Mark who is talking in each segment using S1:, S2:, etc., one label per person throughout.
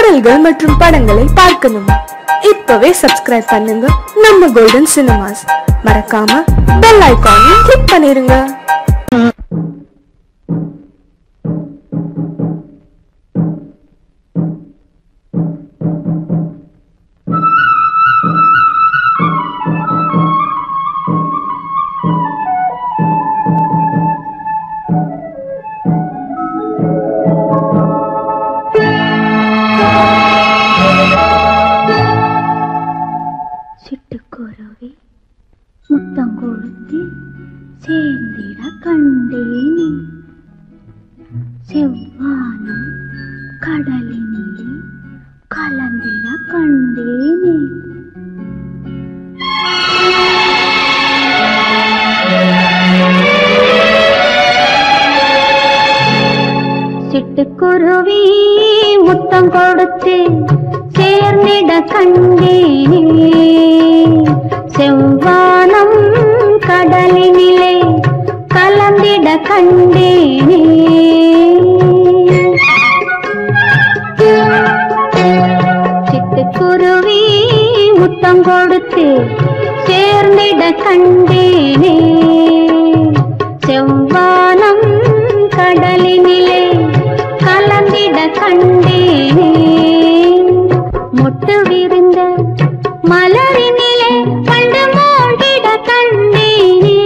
S1: பாடல்கள் மற்றும் படங்களை பார்க்கணுமா இப்பவே சப்ஸ்கிரைப் பண்ணுங்க நம்ம கோல்டன் சினிமாஸ் மறக்காம பெல் ஐகானையும் கிளிக் பண்ணிருங்க
S2: சிட்டுக்குருவி முத்தம் கொடுத்து சேர்ந்திட கண்டேனே செவ்வானம் கடலினிலே கலந்திட கண்டேனே சிட்டுக்குருவி முத்தம் கொடுத்து சேர்ந்திட கண்டேனே செவ்வானம் கடலினிலே கலந்திட கண்டேனே சிட்டுக்குருவி முத்தம் கொடுத்து சேர்ந்திட கண்டேனே செவ்வானம் கடலினிலே கலந்திட கண்டேனே மொட்டு விருந்த மலரினிலே கண்டு மூழ்கிட கண்டேனே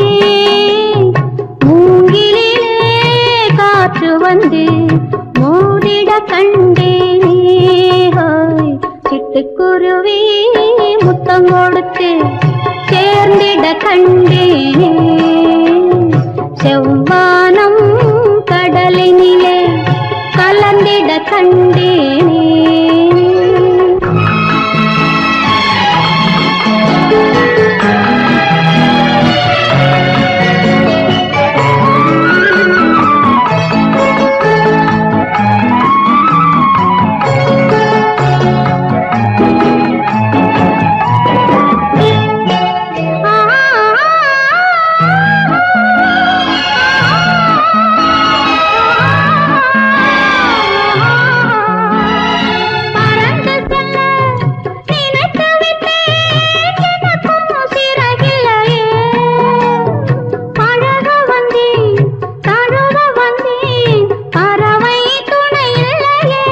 S2: மூங்கிலே காற்று வந்து மூடிட கண்டேனே ஹோய் சிட்டுக்குருவி முத்தம் கொடுத்து சேர்ந்திட கண்டேனே செவ்வானம் கடலினிலே கலந்திட கண்டேனே பறந்து செல்ல நினைத்து விட்டேன் எனக்கும் சிறகில்லையே பழக வந்தேன் தழுவ வந்தேன் பறவை துணை இல்லையே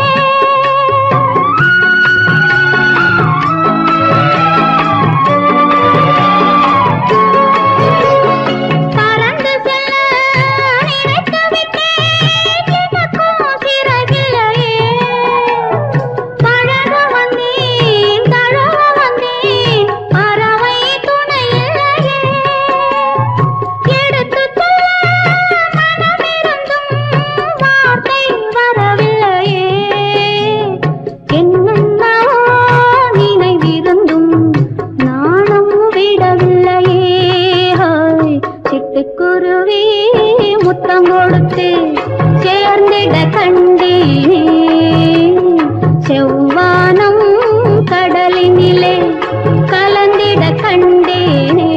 S2: பறந்து செல்ல நினைத்து விட்டேன் எனக்கும் சிறகில்லையே பழக வந்தேன் தழுவ வந்தேன் பறவை துணை இல்லையே எடுத்து சொல்ல மனமிருந்தும் வார்த்தை வரவில்லையே என்னென்னவோ நினைவிருந்தும் நாணம் விடவில்லையே ஹாய் சிட்டுக்குருவி முத்தம் கொடுத்து சேர்ந்திட கண்டேனே செவ்வானம் கடலினிலே கலந்திட கண்டேனே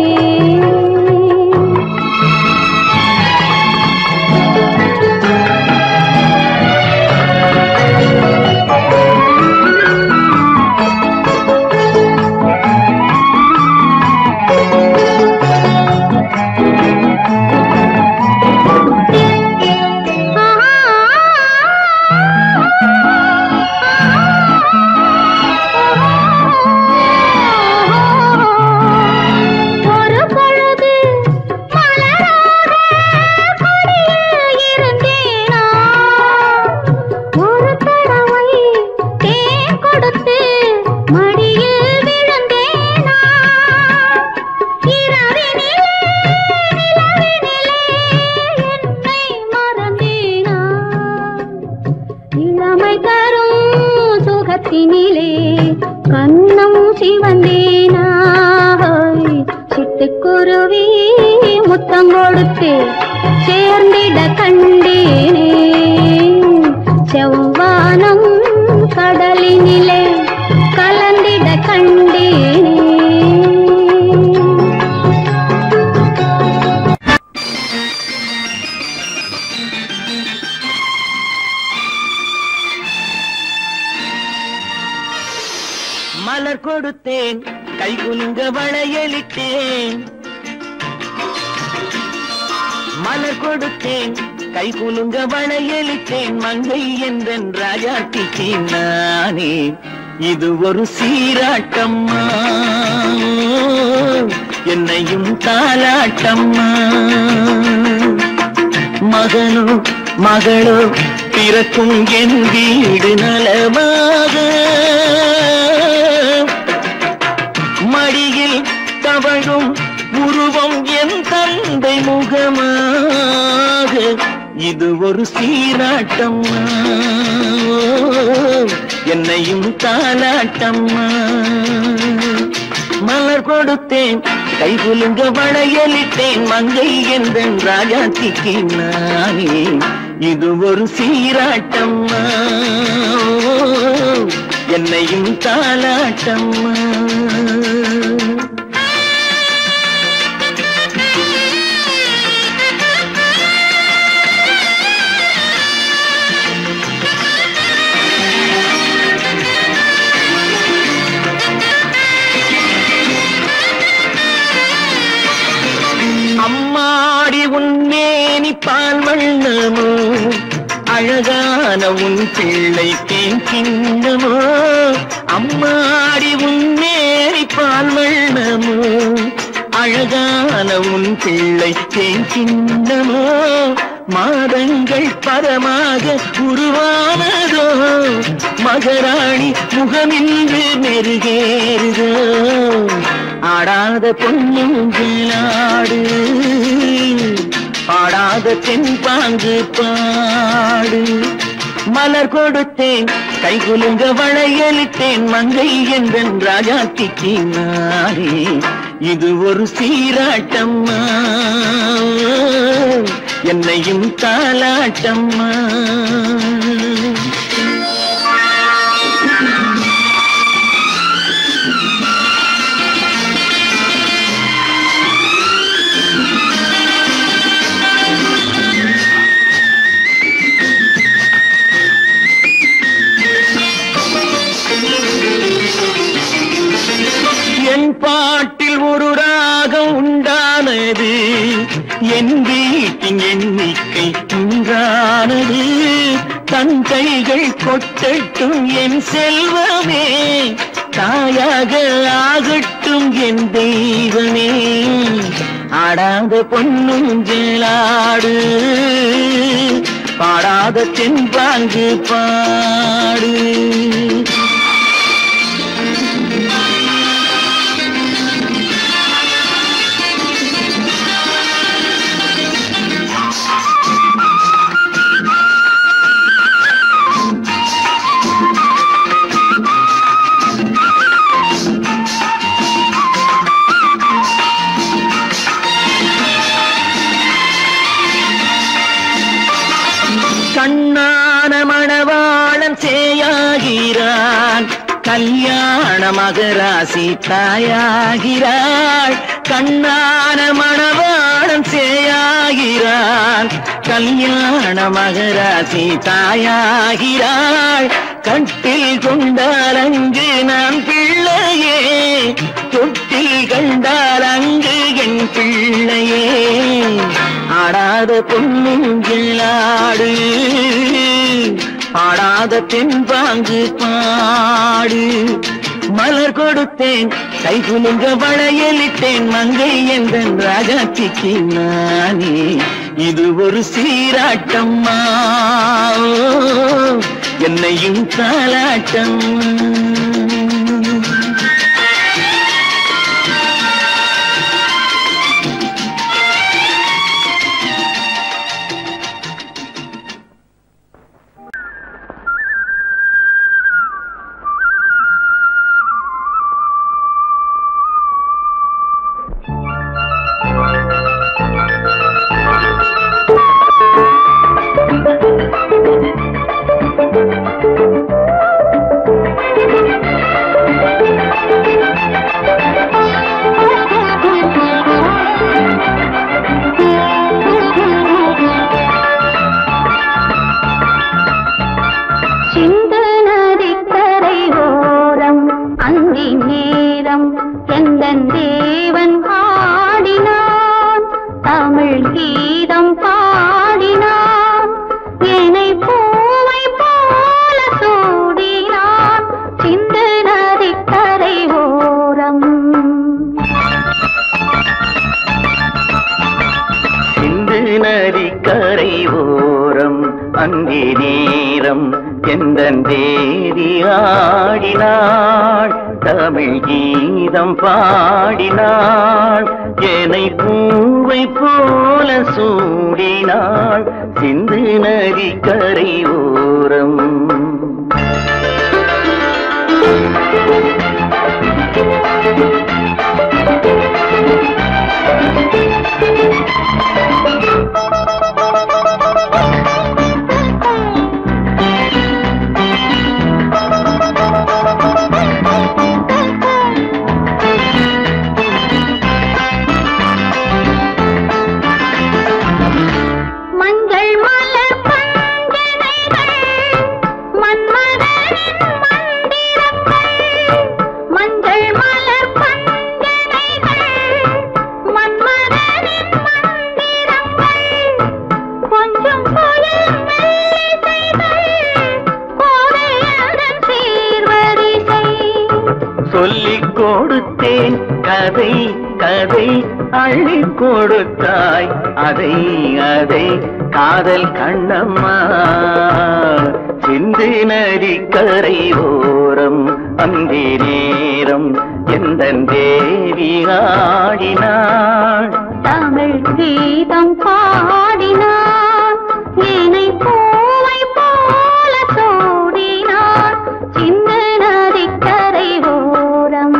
S2: ஒரு பொழுது மலராக கொடியில் இருந்தேனா ஒரு தடவை தேன் கொடுத்து மடியில் விழுந்தேனா இரவினிலே நிலவினிலே என்னை மறந்தேனா இளமை தரும் சுகத்தினிலே கண்ணம் சிவந்தேனாய் சிட்டுக்குருவி முத்தம் கொடுத்து சேர்ந்திட கண்டேனே செவ்வானம் கடலினிலே கலந்திட கண்டேனே
S3: மலர் கொடுத்தேன் கை குலுங்க வளையலிட்டேன் மலர் கொடுத்தேன் கை குலுங்க வளையலிட்டேன் மங்கை என்றன் ராஜாட்டிக்கு நானே இது ஒரு சீராட்டம்மா என்னையும் தாலாட்டம்மா மகனோ மகளோ பிறக்கும் என் வீடு நலமாக மடியில் தவழும் உருவம் என் தந்தை முகமாக இது ஒரு சீராட்டம்மா என்னையும் தாலாட்டம்மா மலர் கொடுத்தேன் கை குலுங்க வளையலிட்டேன் மங்கை எந்தன் ராஜாத்திக்கு நானே இது ஒரு சீராட்டம்மா என்னையும் தாலாட்டம்மா அம்மாடி உன்னேனி பால் வண்ணமோ அழகான உன் பிள்ளை தேன் கிண்ணமோ அம்மாடி உன்னேனி பால் வண்ணமோ அழகான உன் பிள்ளை தேன் கிண்ணமோ மாதங்கள் பரமாக உருவானதோ மகராணி முகமின்று மெருகேறுதோ ஆடாத பொன்னுங்களாடு பாடாத தென்பாங்கு பாடு மலர் கொடுத்தேன் கை குலுங்க வளையலிட்டேன் மங்கை என்றன் ராஜாத்திக்கு நாரே இது ஒரு சீராட்டம்மா என்னையும் தாலாட்டம்மா என் பாட்டில் ஒரு ராகம் உண்டானது என் வீட்டின் எண்ணிக்கை உண்டானது தன் கைகள் கொட்டட்டும் என் செல்வமே தாயாக ஆகட்டும் என் தெய்வமே ஆடாத பொன்னுஞ்சலாடு பாடாத தென்பாங்கு பாடு கண்ணான மணவாளன் சேயாகிறான் கல்யாண மகராசி தாயாகிறாள் கண்ணான மணவாளன் சேயாகிறான் கல்யாண மகராசி தாயாகிறாள் கட்டில் கொண்டால் அங்கு நான் பிள்ளையே தொட்டில் கண்டால் அங்கு என் பிள்ளையே ஆடாத பொன்னுங்களாடு ஆடாத தென்பாங்கு பாடு மலர் கொடுத்தேன் கை குலுங்க வளையலிட்டேன் மங்கை எந்தன் ராஜாத்திக்கு நானே இது ஒரு சீராட்டம்மா என்னையும் தாலாட்டம்மா
S2: ஆ
S3: அந்தி நேரம் எந்த தேதி ஆடினாள் தமிழ் கீதம் பாடினாள் என்னை பூவை போல சூடினாள் சிந்து நதி கரை ஓரம்
S2: மஞ்சள் மலர் பஞ்சனைகள் மன்மதனின் மந்திரங்கள் மஞ்சள் மலர் பஞ்சனைகள் மன்மதனின் மந்திரங்கள் கொஞ்சம் புயல் மெல்லிசைகள் கோதையதன் சீர்வரிசை
S3: சொல்லிக் கொடுத்தேன் கதை கதை அள்ளி கொடுத்தாய் அதை அதை காதல் கண்ணம்மா சிந்து நதி கரை ஓரம் அந்தி நேரம் எந்த தேவி ஆடினாள்
S2: தமிழ் கீதம் பாடினான் ஏனை பூவை போல சூடினான் சின்ன நதிக்கரை ஓரம்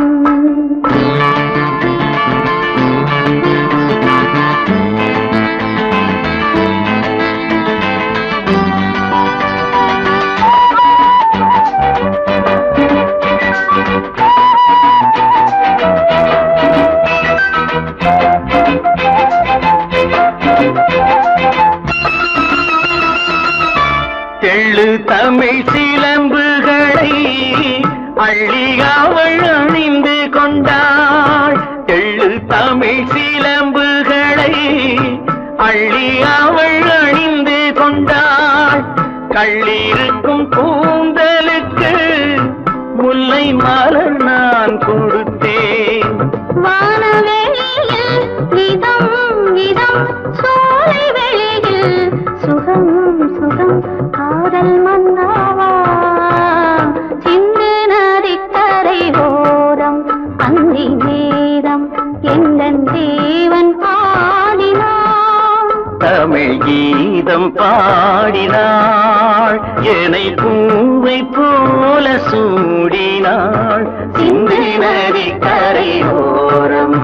S3: தெள்ளு தமிழ் சிலம்புகளை அள்ளி அவள் அணிந்து கொண்டாள் தெள்ளு தமிழ் சிலம்புகளை அள்ளி அவள் அணிந்து கொண்டாள் கள்ளிருக்கும் கூந்தலுக்கு முல்லை மலர் நான் கொடுத்தேன்
S2: வானவெளியில் இதம் இதம் சோலை வெளியில் சுகம் சுகம் காதல் மன்னாவா சிந்து நதிக்கரை ஓரம் அந்தி நேரம் எந்தன் தேவன் பாடினான்
S3: தமிழ் கீதம் பாடினாள் என்னை பூவை போல சூடினாள் சிந்து நதி கரை ஓரம்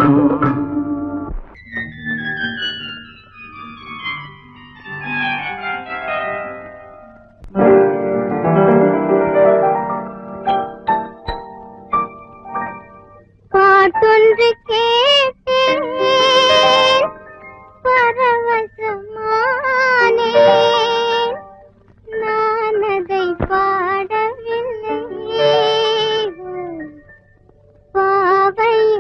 S2: பாட்டொன்று கேட்டேன் பரவசமானேன் நான் அதை பாடவில்லை பாவை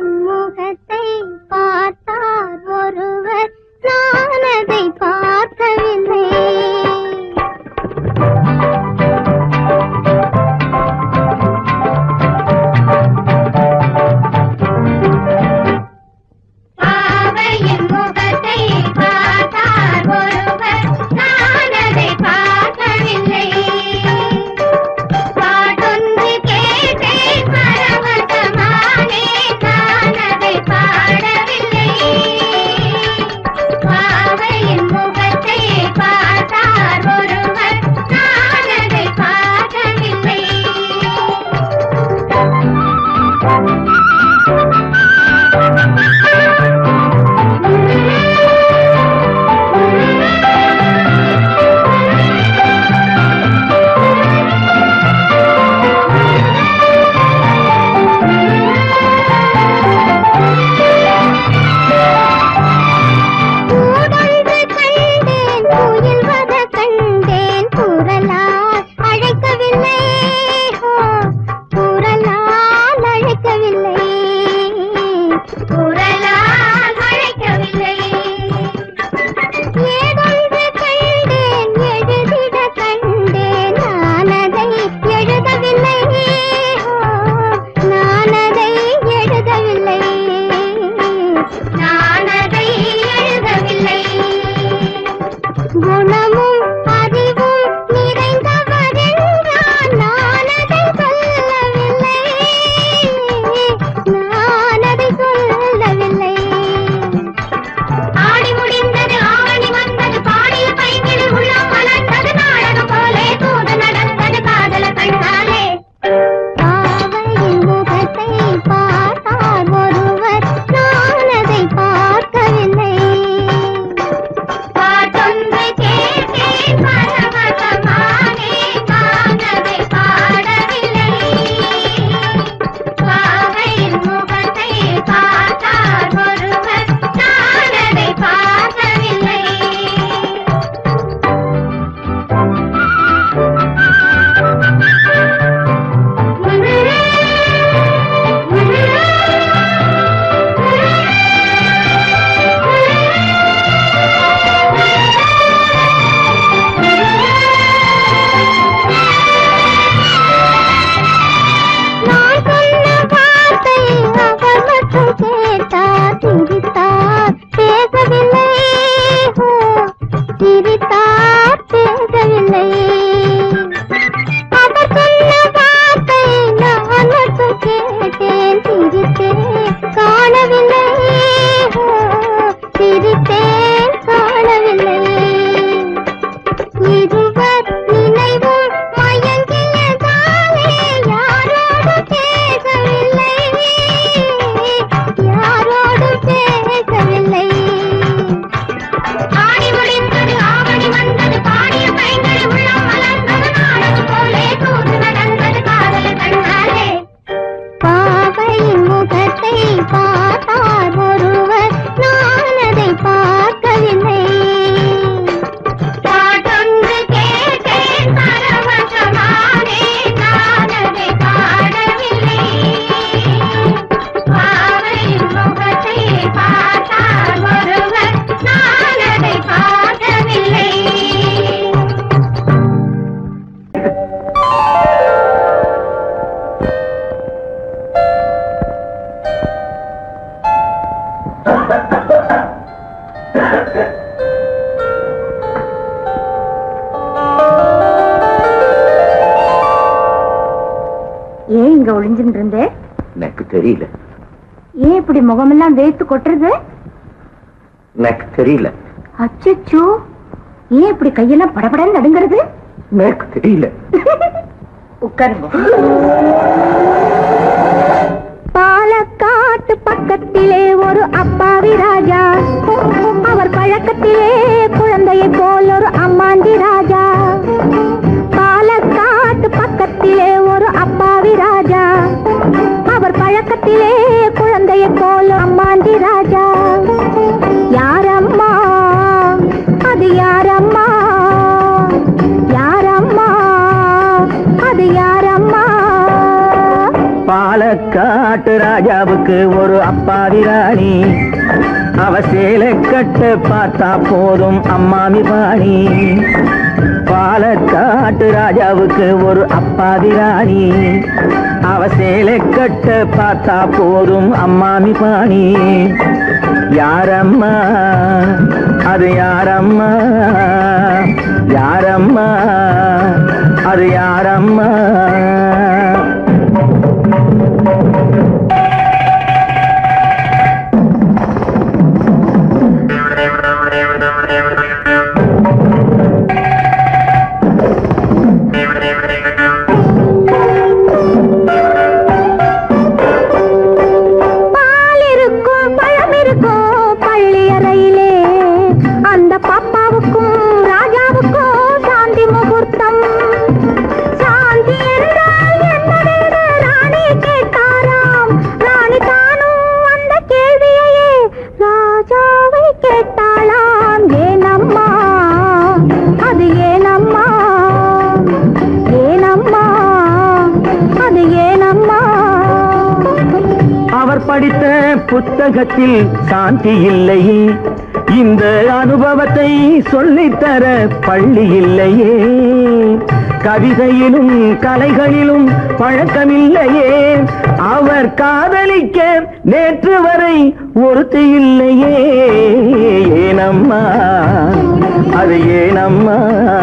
S2: ஏன் இங்க ஒளிஞ்சுட்டு இருந்தே
S3: எனக்கு தெரியல
S2: ஏன் இப்படி முகமெல்லாம் வேத்து கொட்டுறது
S3: எனக்கு தெரியல
S2: அச்சச்சோ ஏன் இப்படி கையெல்லாம் படபடன்னு நடுங்கிறது
S3: எனக்கு தெரியல
S2: உட்காருங்க பாலக்காட்டு பக்கத்திலே ஒரு அப்பாவி ராஜா அவர் பழக்கத்திலே குழந்தையை போல் ஒரு அம்மாண்டி ராஜா பாலக்காட்டு பக்கத்திலே ஒரு அப்பாவி ராஜா அவர் பழக்கத்திலே குழந்தையை போல் அம்மாண்டி ராஜா யாரம்மா அது யாரம்மா யாரம்மா அது யாரம்மா
S3: பாலக்காட்டு ராஜாவுக்கு ஒரு அப்பாவி ராணி அவ சேலை கட்ட பார்த்தா போதும் அம்மாமி பாணி பாலக்காட்டு ராஜாவுக்கு ஒரு அப்பாவி ராணி அவ சேலை கட்ட பார்த்தா போதும் அம்மாமி பாணி யாரம்மா அது யாரம்மா யாரம்மா அது யாரம்மா
S2: பால் இருக்கும் பழம் இருக்கும் பள்ளி அறையிலே அந்த பாப்பாவுக்கும் ராஜாவுக்கும் சாந்தி முகூர்த்தம் சாந்தி என்றால் என்னவென்று ராணி கேட்டாராம் ராணி தானும் அந்த கேள்வியையே ராஜாவை கேட்டாளாம் ஏனம்மா அது ஏனம்மா ஏனம்மா அது ஏனம்மா
S3: அவர் படித்த புத்தகத்தில் சாந்தி இல்லையே இந்த அனுபவத்தை சொல்லித்தர பள்ளி இல்லையே கவிதையிலும் கலைகளிலும் பழக்கமில்லையே அவர் காதலிக்க நேற்று வரை ஒருத்தி இல்லையே ஏனம்மா அது ஏனம்மா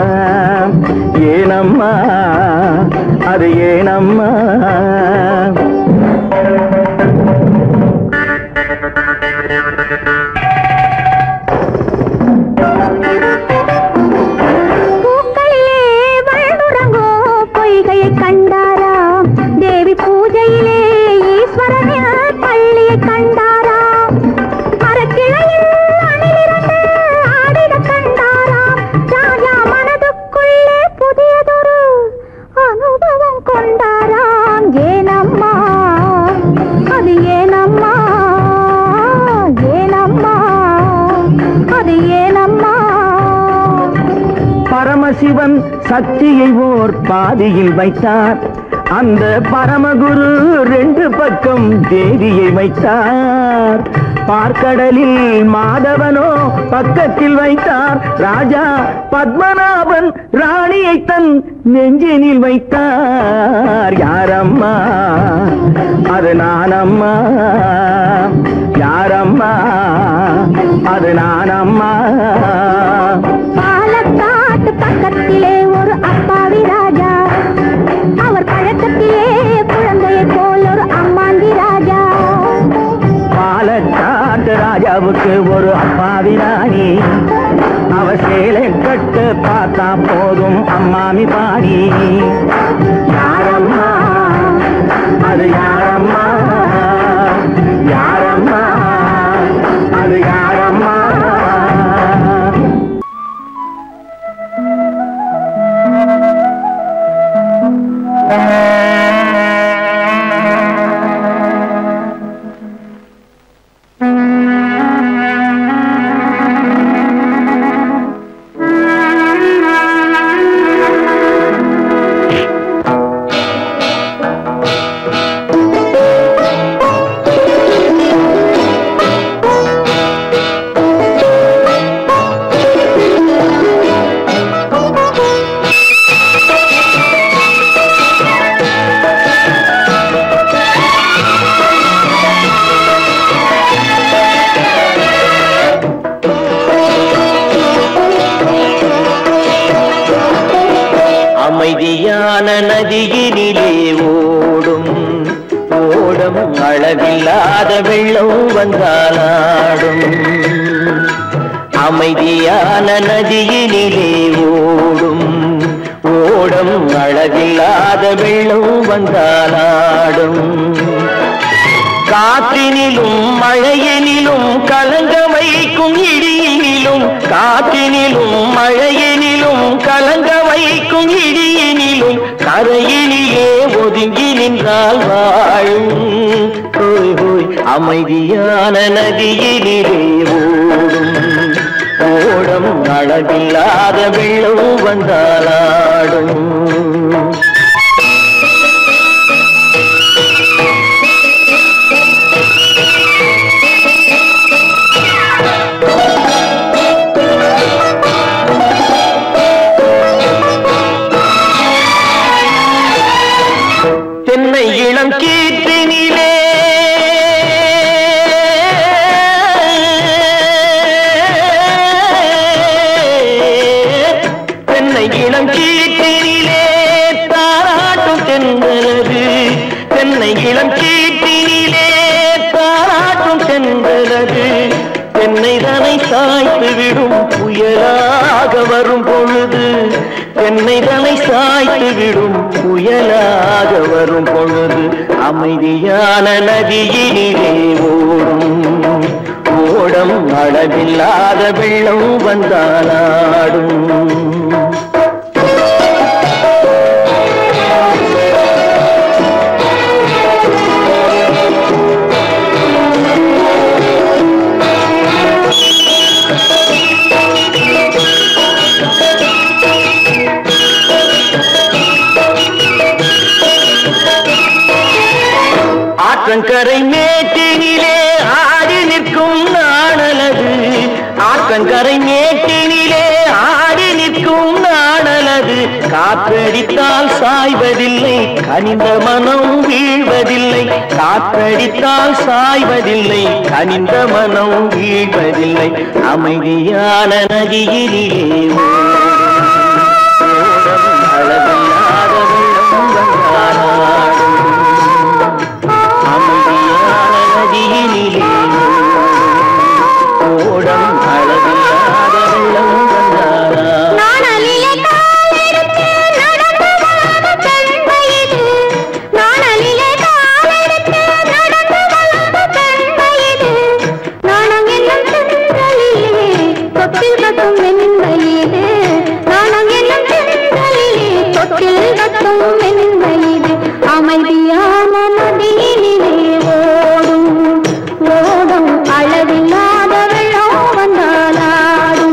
S3: ஏனம்மா அது ஏனம்மா
S2: பூக்களிலே வழுதுறங்கும் பொய்கையை கண்டாராம் தேவி பூஜையிலே ஈஸ்வரனின் பள்ளியை கண்டாராம் மரக்கிளையில் அணிலிரண்டு ஆடிட கண்டாராம் ராஜா மனதுக்குள்ளே புதியதொரு அனுபவம் கொண்டாராம் ஏனம்மா அது ஏனம்மா ஏனம்மா அது ஏனம்மா
S3: பரமசிவன் சக்தியை ஓர் பாதியில் வைத்தார் அந்த பரமகுரு ரெண்டு பக்கம் தேவியை வைத்தார் பார்க்கடலில் மாதவனோ பக்கத்தில் வைத்தார் ராஜா பத்மநாபன் ராணியை தன் நெஞ்சினில் வைத்தார் யாரம்மா அது நானம்மா யாரம்மா அது நானம்மா
S2: பாலக்காட்டு பக்கத்திலே ஒரு அப்பாவி ராஜா அவர் பழக்கத்திலே குழந்தையை போல் ஒரு அம்மாண்டி ராஜா
S3: பாலக்காட்டு ராஜாவுக்கு ஒரு அப்பாவி ராணி அவ சேலை கட்டு பார்த்தா போதும் அம்மாமி பாணி யாரம்மா அது யாரம்மா யாரம்மா அது யாரம்மா அமைதியான நதியினிலே ஓடும் ஓடம் அளவில்லாத வெள்ளம் வந்தாலாடும் அமைதியான நதியினிலே ஓடும் ஓடம் அளவில்லாத வெள்ளம் வந்தாலாடும் காற்றினிலும் மழையினிலும் கலங்க வைக்கும் இடியினிலும் காற்றினிலும் மழையினிலும் கலங்க வைக்கும் இடியினிலும் கரையினிலே ஒதுங்கி நின்றால் வாழும் ஹோய் ஹோய் அமைதியான நதியினிலே ஓடும் ஓடம் அளவில்லாத வெள்ளம் வந்தாலாடும் தென்னை இளம் கீற்றினிலே தென்னை இளம் கீற்றினிலே தாராட்டும் தென்றலது தென்னை இளம் கீற்றினிலே தாராட்டும் தென்றலது தென்னை தனை சாய்த்து விடும் புயலாக வரும் பொழுது தென்னை தனை சாய்த்து விடும் புயலாக வரும் பொழுது அமைதியான நதியினிலே ஓடும் ஓடம் அளவில்லாத வெள்ளம் வந்தாலாடும் ஆற்றங்கரை மேட்டினிலே ஆடி நிற்கும் நாணலது ஆற்றங்கரை மேட்டினிலே ஆடி நிற்கும் நாணலது காற்றடித்தால் சாய்வதில்லை கனிந்த மனம் வீழ்வதில்லை காற்றடித்தால் சாய்வதில்லை கனிந்த மனம் வீழ்வதில்லை அமைதியான நதியிலே ஓடும் அளவில்லாத வெள்ளம் வந்தாலாடும் அமைதியான நதியினிலே ஓடம் அளவில்லாத வெள்ளம் வந்தாரா
S2: நாணலிலே காலெடுத்து நடந்து வளர்ந்த பெண்மையிது. நாணலிலே காலெடுத்து நடந்து வளர்ந்த பெண்மையிது. நாணம் என்னும் செந்தலிலே தொட்டில் கட்டும் மென்மையிது. நாணம் என்னும் செந்தலிலே தொட்டில் கட்டும் மென்மையிது. அமைதியான நதியினிலே ஓடும் ஓடும் அளவில்லாத வெள்ளம் வந்தாலாடும்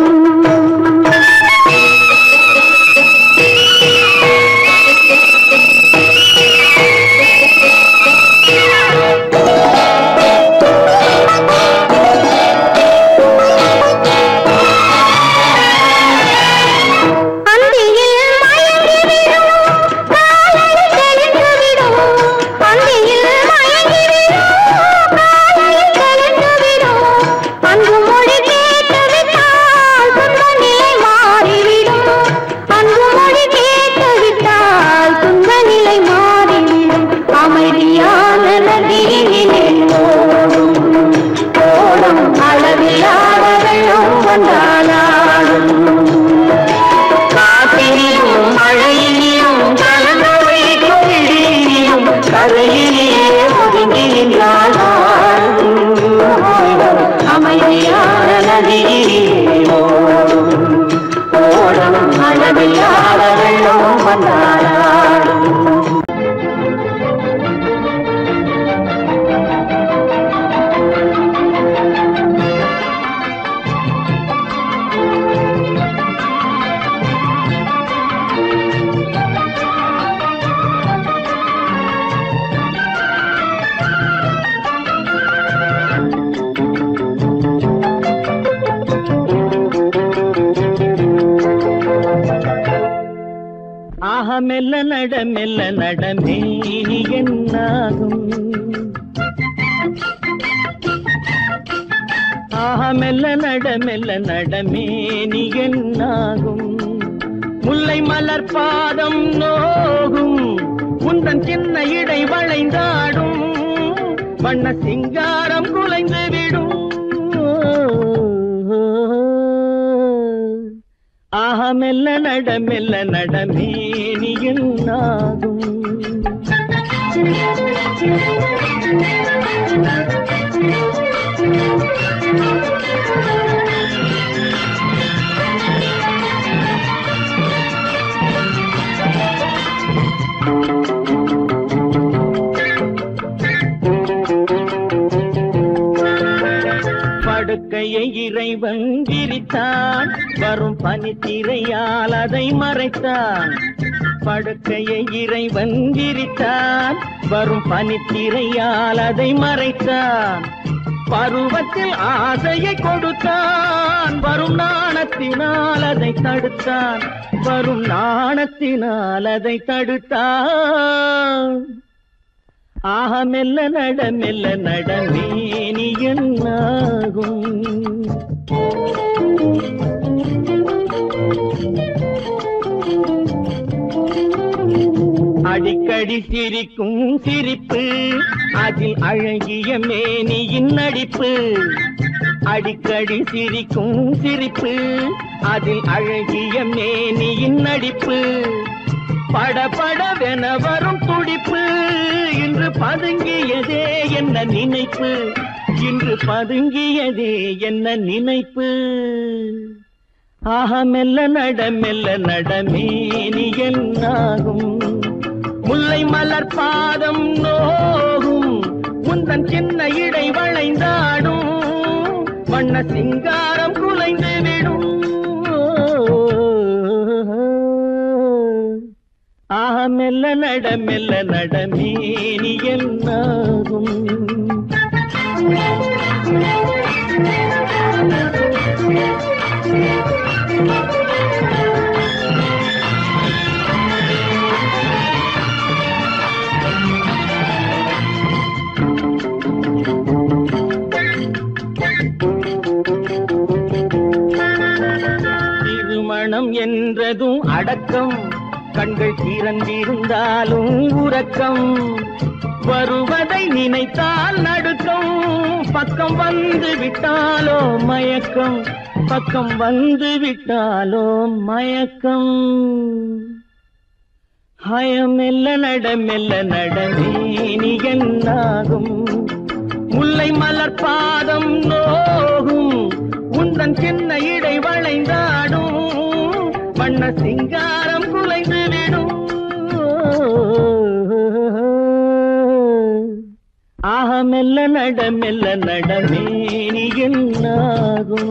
S2: அந்தியில் மயங்கிவிடும் காலையில் தெளிந்துவிடும் அந்தியில் மயங்கிவிடும் காலையில் தெளிந்துவிடும் அன்பு மொழி கேட்டுவிட்டால் துன்ப நிலை மாறிவிடும் அன்பு மொழி கேட்டுவிட்டால் துன்ப நிலை மாறிவிடும் அமைதியான நதியிலே ஓடும் ஓடும் அளவில்லாத வெள்ளம் வந்தாலாடும்
S3: காற்றினிலும் மழையிலும் கலந்த வைக்கும் இடியிலும் கரையிலே ஒதுங்கி நின்றால் அமைதியான நதியிலே ஓடும் ஓடும் அளவில்லாத வெள்ளம் வந்தாலாடும் ஆக மெல்ல நட மெல்ல நடமே இனி என்னாகும் ஆக மெல்ல நட மெல்ல நடமே நீ என்னாகும் முல்லை மலர் பாதம் நோகும் உந்தன் சின்ன இடை வளைந்தாடும் வண்ண சிங்காரம் குலைந்து விடும் ஆஹ மெல்ல நட மெல்ல நடமேனியின் நாகும் படுக்கையை இறைவன் விரித்தான் வரும் பனித்திரையால் அதை மறைத்தான் படுக்கையை இறைவன் விரித்தான் வரும் பனித்திரையால் அதை மறைத்தான் பருவத்தில் ஆசையை கொடுத்தான் வரும் நாணத்தினால் அதை தடுத்தான் வரும் நாணத்தினால் அதை தடுத்தான் ஆக மெல்ல நட மெல்ல நட மேனி என்னாகும் அடிக்கடி சிரிக்கும் சிரிப்பு அதில் அழகிய மேனியின் நடிப்பு அடிக்கடி சிரிக்கும் சிரிப்பு அதில் அழகிய மேனியின் நடிப்பு படபடவென வரும் துடிப்பு இன்று பதுங்கியதே என்ன நினைப்பு இன்று பதுங்கியதே என்ன நினைப்பு ஆஹ மெல்ல நட மெல்ல நடமேனி என்னாகும் முல்லை மலர் பாதம் நோகும் முந்தன் சின்ன இடை வளைந்தாடும் வண்ண சிங்காரம் குலைந்து விடும் ஆஹ மெல்ல நட மெல்ல நடமேனி என்னாகும் திருமணம் என்றதும் அடக்கம் கண்கள் திறந்திருந்தாலும் உறக்கம் வருவதை நினைத்தால் நடுக்கம் பக்கம் வந்து விட்டாலோ மயக்கம் பக்கம் வந்து விட்டாலோ மயக்கம் ஹயம் மெல்ல நட மெல்ல நடமேனி என்னாகும் முல்லை மலர் பாதம் நோகும் உந்தன் சின்ன இடை வளைந்தாடும் வண்ண சிங்காரம் குலைந்து விடும் ஆக மெல்ல நட மெல்ல நடமேனி என்னாகும்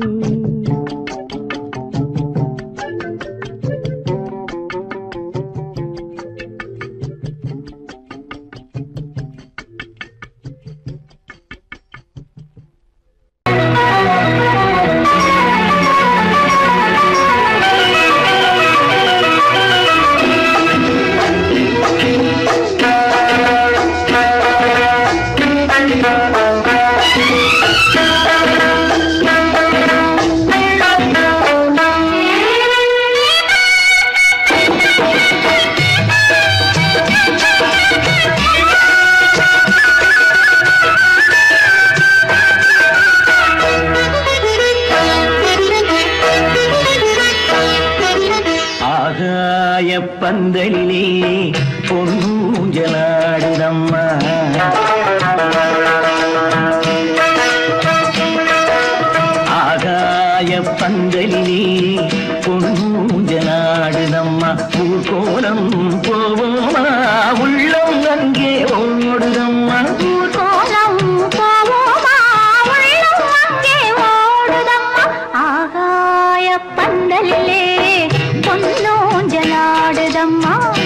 S3: ஆகாய பந்தலிலே பொன்னூஞ்சலாடுதம்மா ஆகாய பந்தலிலே பொன்னூஞ்சலாடுதம்மா ஊர்கோலம் போவோமா உள்ளம் அங்கே ஓடுதம்மா
S2: ஊர்கோலம் போவோமா உள்ளம் அங்கே ஓடுதம்மா ஆகாய பந்தலிலே பொன்னோஞ்சலாடுதம்மா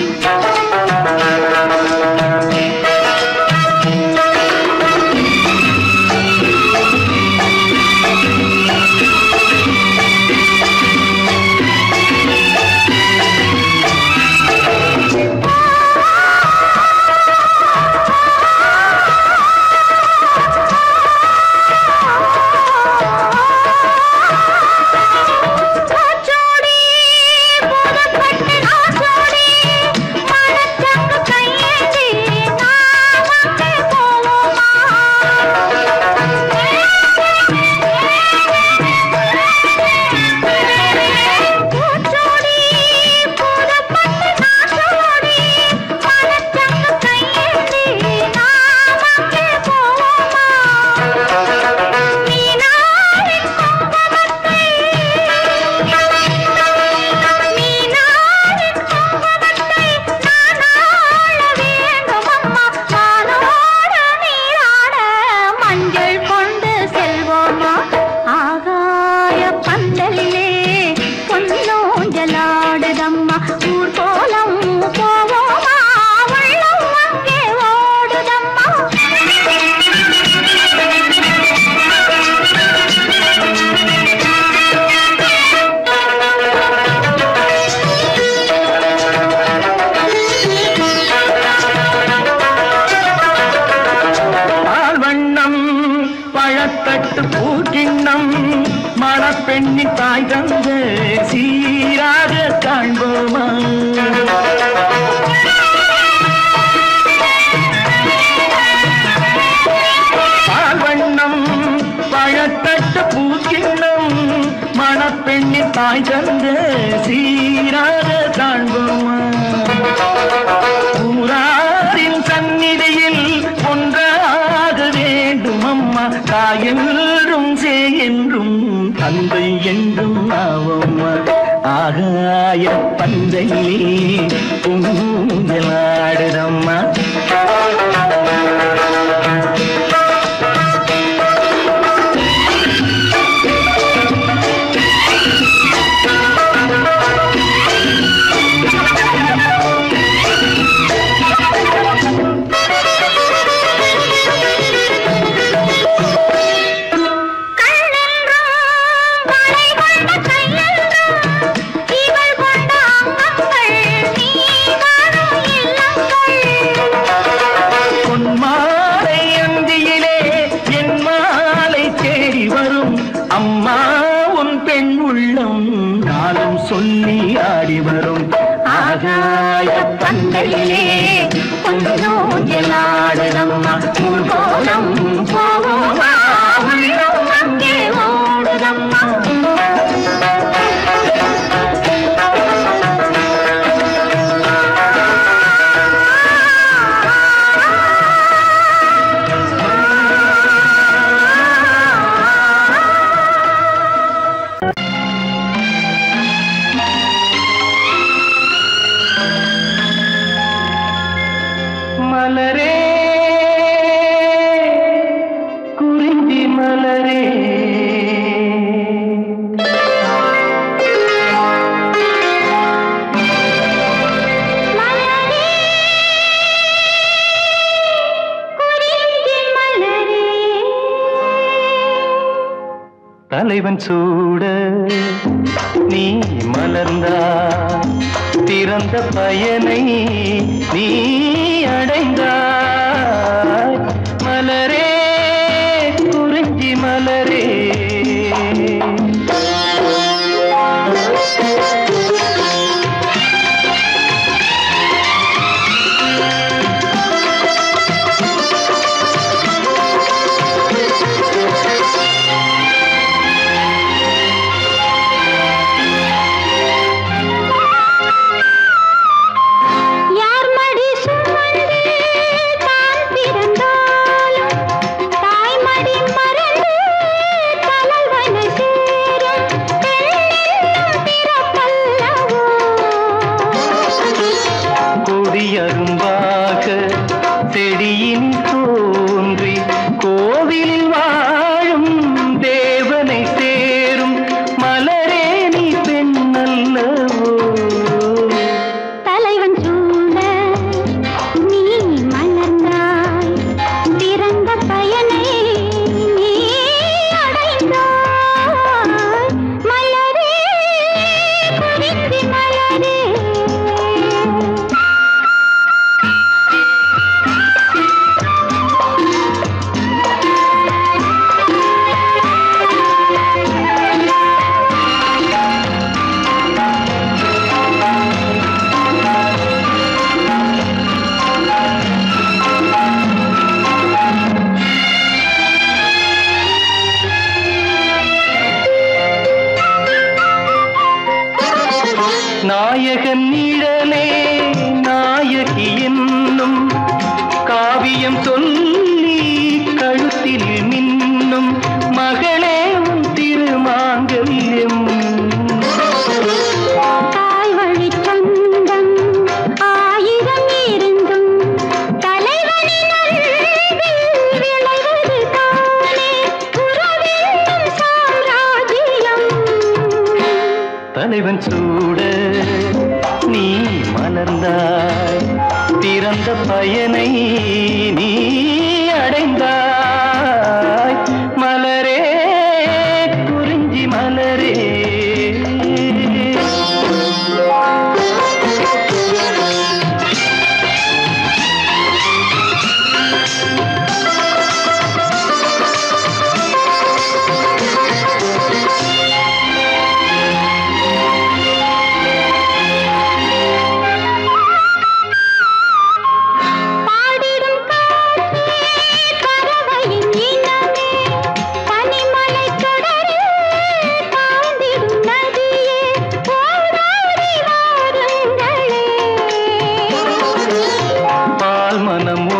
S3: பயத்தட்டு பூக்கிண்ணம் மணப்பெண்ணி தாய் தந்த சீராக காண்போமா பால்வண்ணம் பழத்தட்டு பூக்கிண்ணம் மணப்பெண்ணி தாய் தந்த சீராக காண்போமா ஊராரின் சந்நிதியில் ஒன்றாக வேண்டும் அம்மா தாயென்றும் சே என்றும் தந்தை என்றும் ஆவம்மா ஆகாய பந்தையிலே பூஞ்சலாடுதம்மா பொன்மாலை அந்தியிலே என் மாலை தேடி வரும் அம்மா உன் பெண் உள்ளம் நாளும் சொல்லி ஆடி வரும் ஆகாய பந்தையிலே கொஞ்சோஞ்சலாடுதம்மா ஊர்கோலம் போவோமா உள்ளம் அங்கே ஓடுதம்மா மலரே குறிஞ்சி மலரே தலைவன் சூட நீ மலர்ந்தா திறந்த பயனை நீ அடைந்தாய் மலரே குறிஞ்சி மலரே
S2: யார் மடி சுமந்து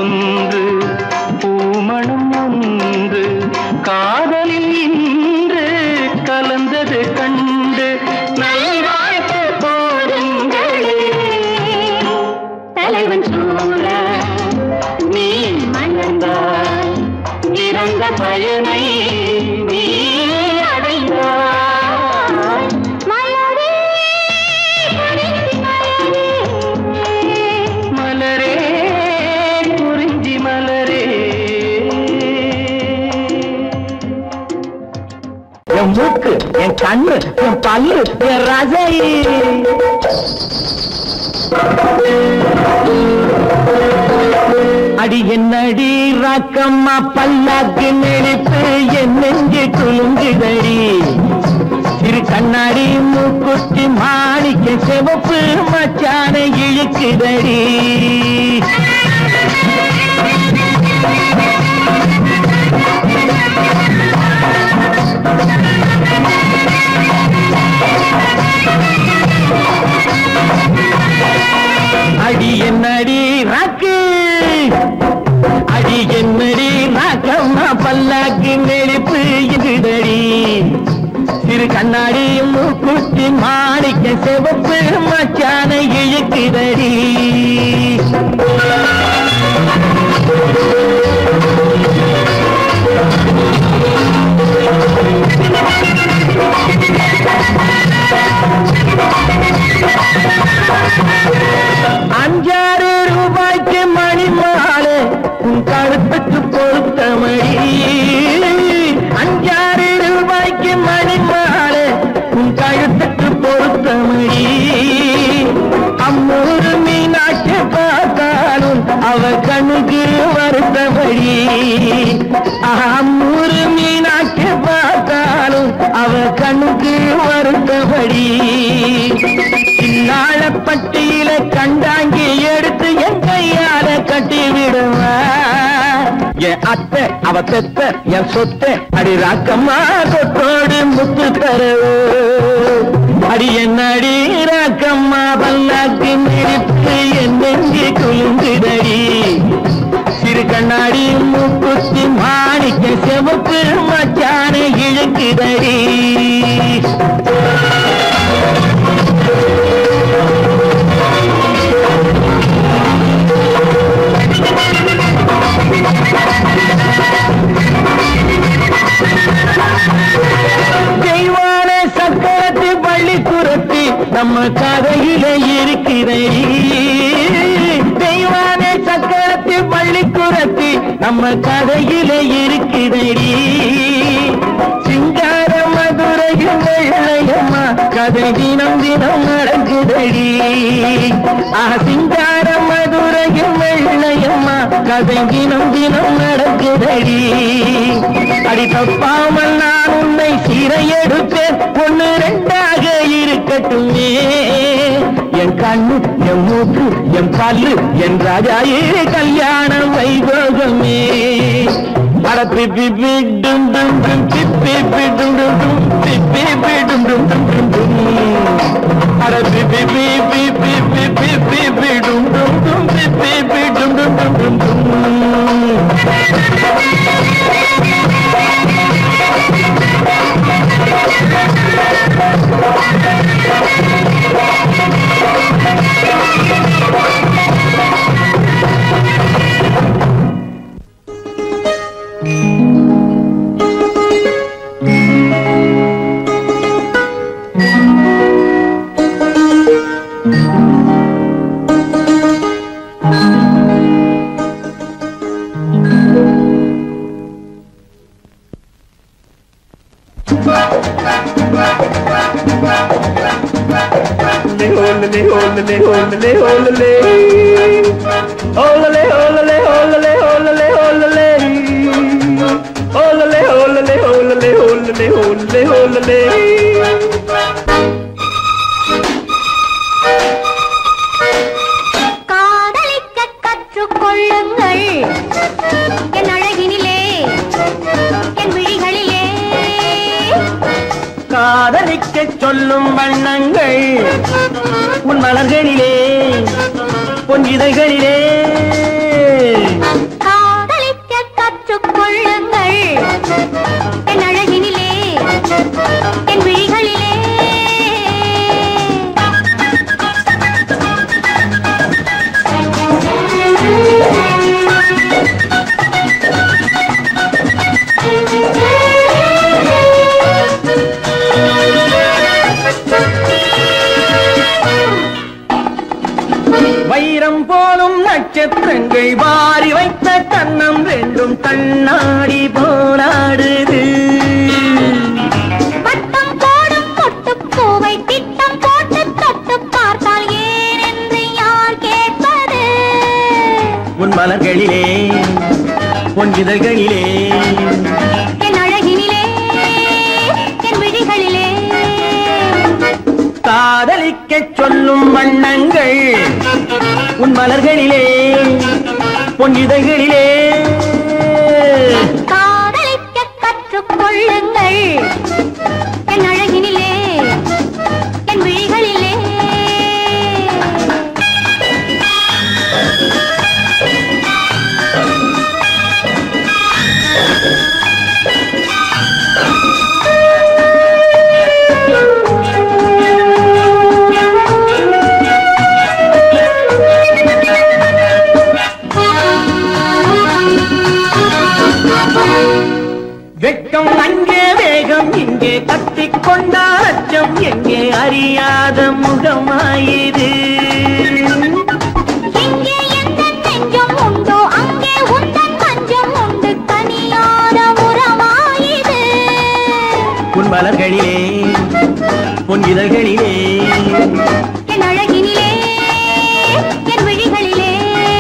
S4: ஒன்று பூமணம் ஒன்று காதலில் இன்று கலந்தது கண்டு நல்வாழ்த்து போடுங்களே
S2: தலைவன் சூழ
S4: நீ மணந்தாய் இறந்த பயனை நீ அடைந்தாய்
S2: மலரே குறிஞ்சி மலரே
S4: மலரே குறிஞ்சி மலரே
S3: என் மூக்கு என் கண்ணு என் பல்லு என் ரசை அடி என்னடி ராக்கம்மா பல்லாக்கு நெளிப்பு என் நெஞ்சு குலுங்குதடி சிறு கண்ணாடி மூக்குத்தி மாணிக்க சிவப்பு மச்சான இழுக்குதடி அடி என்னடி ராக்கு அடி என்னடி ராக்கம்மா பல்லாக்கு நெளிப்பு இதுதடி சிறு கண்ணாடி மூக்குத்தி மாணிக்க சிவப்பு மச்சான இழுக்குதடி அஞ்சாறு ரூபாய்க்கு மணி மாலை உன் கழுத்துக்கு பொருத்தமடி அஞ்சாறு ரூபாய்க்கு மணி மாலை உன் கழுத்துக்கு பொருத்தமடி அம்மூரு மீனாட்சி பார்த்தாலும் அவ கண்ணுக்கு வருத்தமடி அம்மூரு மீனாட்சி பார்த்தாலும் அவ கண்ணுக்கு வருத்தபடி சின்னாளப்பட்டியில கண்டாங்கி எடுத்து என் கையால கட்டி விடுவா என் அத்தை அவ பெத்த என் சொத்தை அடி ராக்கம்மா கொத்தோடு முத்து தரவு அடி என்னடி ராக்கம்மா பல்லாக்கு நிறுத்து என் நெஞ்சு குலுங்குதடி சிறு கண்ணாடி மூக்குத்தி மாணிக்க செவப்பு மச்சான இழுக்குதடி தெய்வான சக்கரத்து பள்ளி குரத்தி நம்ம கதையில இருக்கிறடி தெய்வான சக்கரத்து பள்ளி குரத்தி நம்ம கதையில இருக்கிறடி சிங்கார மதுரையும் வெள்ளையம்மா கதை தினம் தினம் நடக்குதடி ஆ சிங்கார மதுரையும் வெள்ளையம்மா கதை தினம் தினம் நடக்குதடி அடி தப்பாமல் நான் உன்னை சீரை எடுப்பேன் ஒண்ணு ரெண்டாக இருக்கட்டுமே என் கண்ணு என் மூக்கு என் பல்லு என் ராஜாயே கல்யாண வைபோகமே அட பிப்பி பிடும் டும் டும் பிப்பி பிடும் டும் டும் பிப்பி பிடும் டும் டும் டும் டும் அட பிப்பி பிப்பி பிப்பி பிப்பி பிடும் டும் டும் பிப்பி பிடும் டும் டும் டும் டும்
S2: காதலிக்க கற்றுக்கொள்ளுங்கள் என் அழகினிலே என் விழிகளிலே
S3: காதலிக்க சொல்லும் வண்ணங்கள் உன் மலர்களிலே பொன் இதழ்களிலே கண்ணம் ரெண்டும் கண்ணாடி போராடுது
S2: வட்டம் போடும் பொட்டுப் பூவை திட்டம் போட்டு தொட்டு பார்த்தால் ஏன் என்று யார் கேட்பது
S3: உன் மலர்களிலே உன் இதழ்களிலே
S2: என் அழகினிலே என் விழிகளிலே
S3: காதலிக்கச் சொல்லும் வண்ணங்கள் உன் மலர்களிலே உன் இதழ்களிலே
S2: காதலிக்க கற்றுக்கொள்ளுங்கள் என் அழகினிலே என் விழிகளிலே
S3: வெட்கம் அங்கே வேகம் இங்கே கட்டிக் கொண்டால் அச்சம் எங்கே அறியாத முகமாயிது
S2: எங்கே எந்த நெஞ்சம் உண்டோ அங்கே உந்தன் மஞ்சம் உண்டு தனியாத உறவாயிது
S3: உன் மலர்களிலே உன் இதழ்களிலே
S2: என் அழகினிலே என் விழிகளிலே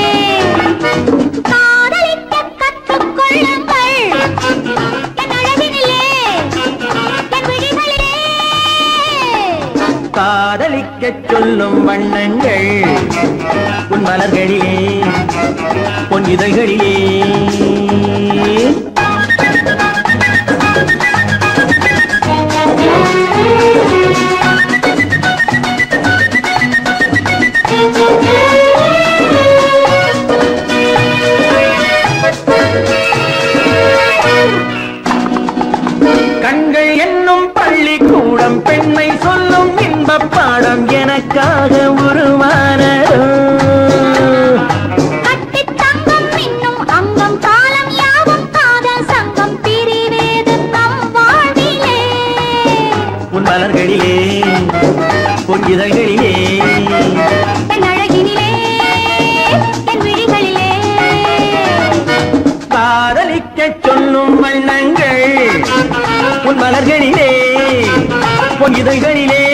S2: காதலிக்க கற்றுக்கொள்ளுங்கள் என் அழகினிலே என் விழிகளிலே
S3: காதலிக்கச் சொல்லும் வண்ணங்கள் உன் மலர்களிலே உன் இதழ்களிலே கண்கள் என்னும் பள்ளிக்கூடம் பெண்மை சொல்லும் இன்பப் பாடம் எனக்காக உருவானதோ
S2: கட்டித் தங்கம் மின்னும் அங்கம் காலம் யாவும் காதல் சங்கம் பிரிவேது நம் வாழ்விலே
S3: உன் மலர்களிலே உன் இதழ்களிலே
S2: என் அழகினிலே என் விழிகளிலே
S3: காதலிக்கச் சொல்லும் வண்ணங்கள் உன் மலர்களிலே உன் இதழ்களிலே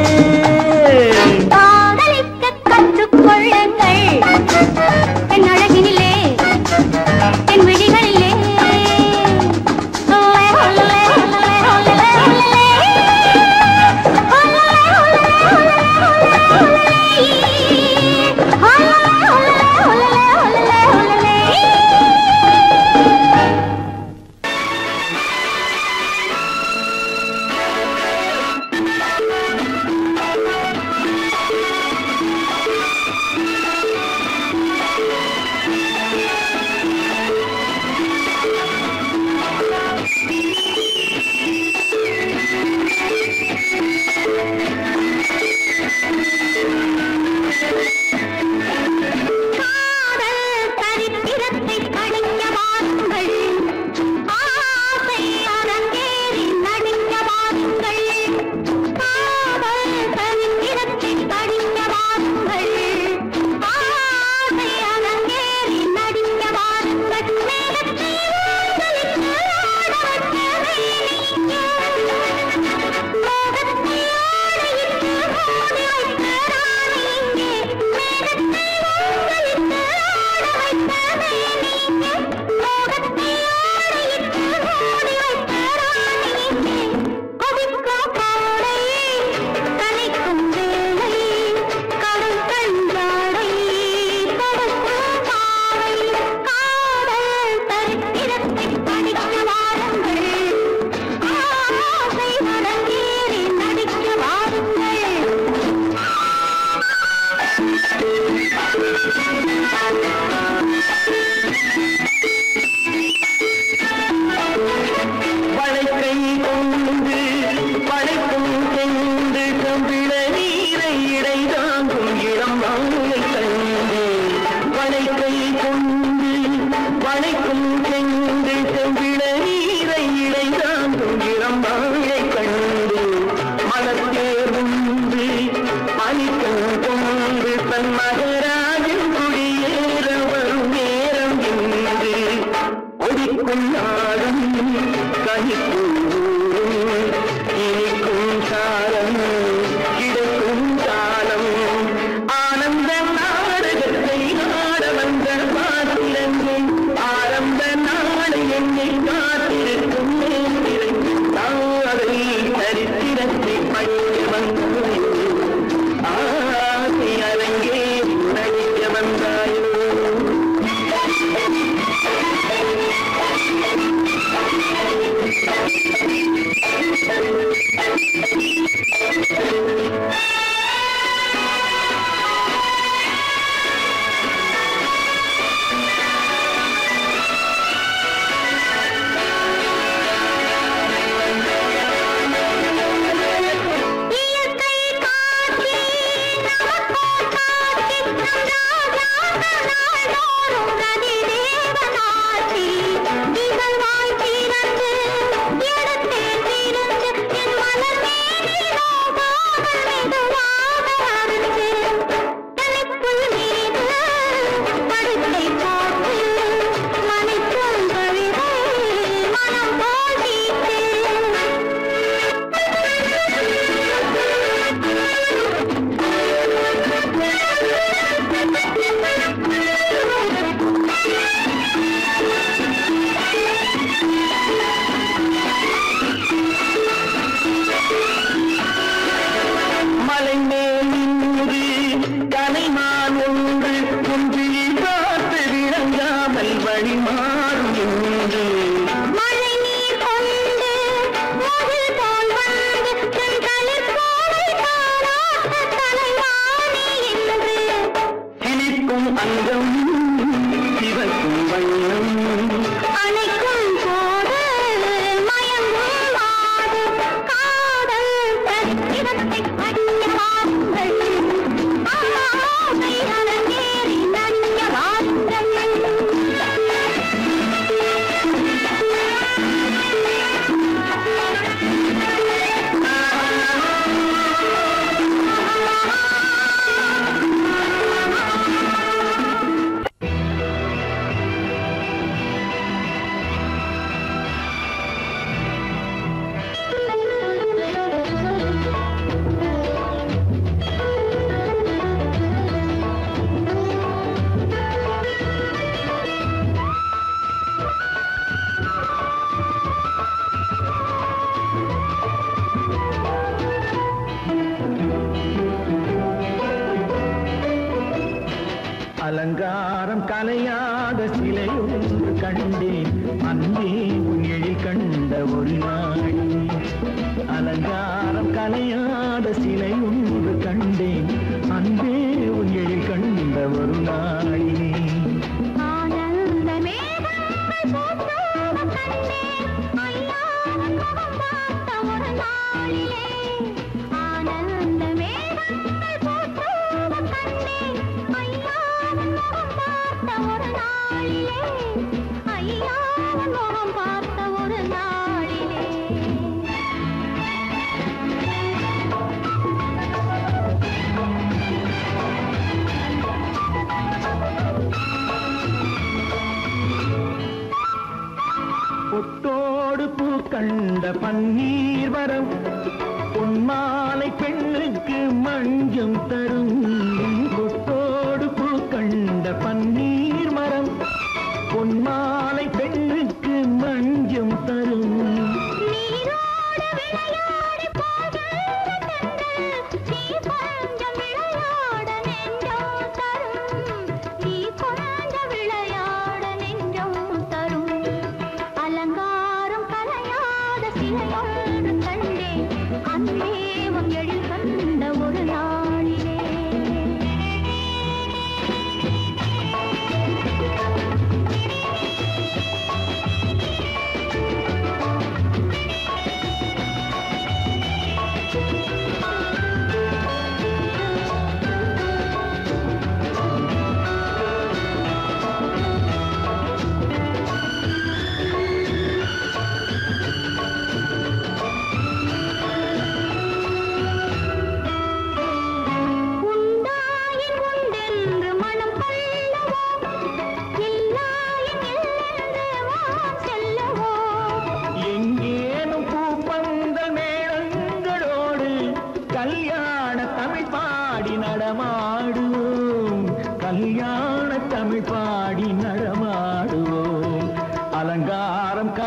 S2: காதலிக்க கற்றுக்கொள்ளுங்கள் என் அழகினிலே என் விழிகளிலே ஒல்லே, ஒல்லே, ஒல்லே, ஒல்லே, ஒல்லே. ஒல்லே, ஒல்லே, ஒல்லே, ஒல்லே, ஒல்லே. ஒல்லே, ஒல்லே, ஒல்லே, ஒல்லே, ஒல்லே. காதல் சரித்திரத்தை படிக்க வாருங்கள் ஆசை அரங்கேறி நடிக்க வாருங்கள் காதல் சரித்திரத்தை படிக்க வாருங்கள் ஆசை அரங்கேறி நடிக்க வாருங்கள் மேகத்தை உங்களுக்கு ஆட வைக்கவே நீங்கள் மோகத்தை ஆடையிட்டு மூடி வைத்த ராணி இங்கே மேகத்தை உங்களுக்கு ஆட வைக்கவே நீங்கள் மோகத்தை ஆடையிட்டு மூடி வைத்த ராணி இங்கே கொதிக்கும் கோடை கலைக்கும் வேளை கடல் கண்டாடை கொடுக்கும் பாவை காதல் சரித்திரத்தை படிக்க வாருங்கள் ஆசை அரங்கேறி நடிக்க வாருங்கள்
S3: வளைக்கை கொண்டு வளைக்கும் சென்று கம்பிள நீரை இடை தாங்கும் இளம் வாங்கை கண்டு வளைக்கை கொண்டு வளைக்கும் சென்று கம்பிள நீரை இடை தாங்கும் இளம் வாங்கை கண்டு மலத்தேர் உண்டு பனிக்கம் கொண்டு தன் மகராஜன் குடியேற வரும் நேரம் என்று துடிக்கும் நாடும் கனிக்கும் இனிக்கும் சாரம் கிடைக்கும் காலம் ஆனந்த நாடகத்தை ஆட வந்த பாத்திரங்கள் ஆரம்ப நாடு என்னை காத்திருக்கும் நேர்த்திரை தாரை சரித்திரத்தை படிக்க வந்தாயோ ஆசை அரங்கே நடிக்க வந்தாயோ
S2: இயற்கை காட்சி நமக்கோர் காட்சி நம் ராஜாக்கள் நாள்தோறும் ரதி தேவனாட்சி இகழ்வாய் திறந்து எடுத்தேன் திறந்து என் மலர் மேனி நோகாமல் மெதுவாக அருந்து தலைப்புள் மீது படுக்கை போட்டு மணிக்கும் கவிதை மனம் போல் தீட்டு
S3: மலை மேல் நின்று கலைமான் ஒன்று குன்றில் பார்த்து விளங்காமல் வழி மாறும் என்று
S2: மழை நீர் கொண்டு முகில் போல் வந்து தன் களிப்போரை தாராட்ட தலைவாணி என்று
S3: சிலிக்கும் அங்கம் சிவக்கும் வண்ணம்
S2: அணைக்கும் போது மயங்கும் மாது காதல் சரித்திரத்தை படிக்க வாருங்கள் ஆசை அரங்கேறி நன்ய
S3: அலங்காரம் கலையாத சிலை ஒன்று கண்டேன் அன்பே உன் எழில் கண்ட ஒரு நாள் அலங்காரம் கலையாத சிலை ஒன்று கண்டேன் அன்பே உன் எழில் கண்ட ஒரு நாளினே
S2: ஆனந்த மேகங்கள் பூத்தோட கண்டேன் ஐயாவின் முகம் பார்த்த ஒரு நாளிலே ஆனந்த மேகங்கள் பூத்தோட கண்டேன் ஐயாவின் முகம் பார்த்த ஒரு நாளிலே ஐயாவின் முகம் பார்த்த ஒரு நாளிலே
S3: பொட்டோடு பூ கண்ட பன்னீர் வரம் பொன்மாலை பெண்ணுக்கு மஞ்சம் தரும் பொட்டோடு பூ கண்ட பன்னீர் மரம் பொன்மாலை பெண்ணுக்கு மஞ்சம் தரும்
S2: நீரோடு விளையாடி போகின்ற தென்றல், நீ கொஞ்சம் விளையாட நெஞ்சம் தரும். நீ கொஞ்சம் விளையாட நெஞ்சம் தரும். அலங்காரம் கலையாத சிலையொன்று கண்டேன் அன்பே உன் எழில் கண்ட ஒரு நாளிலே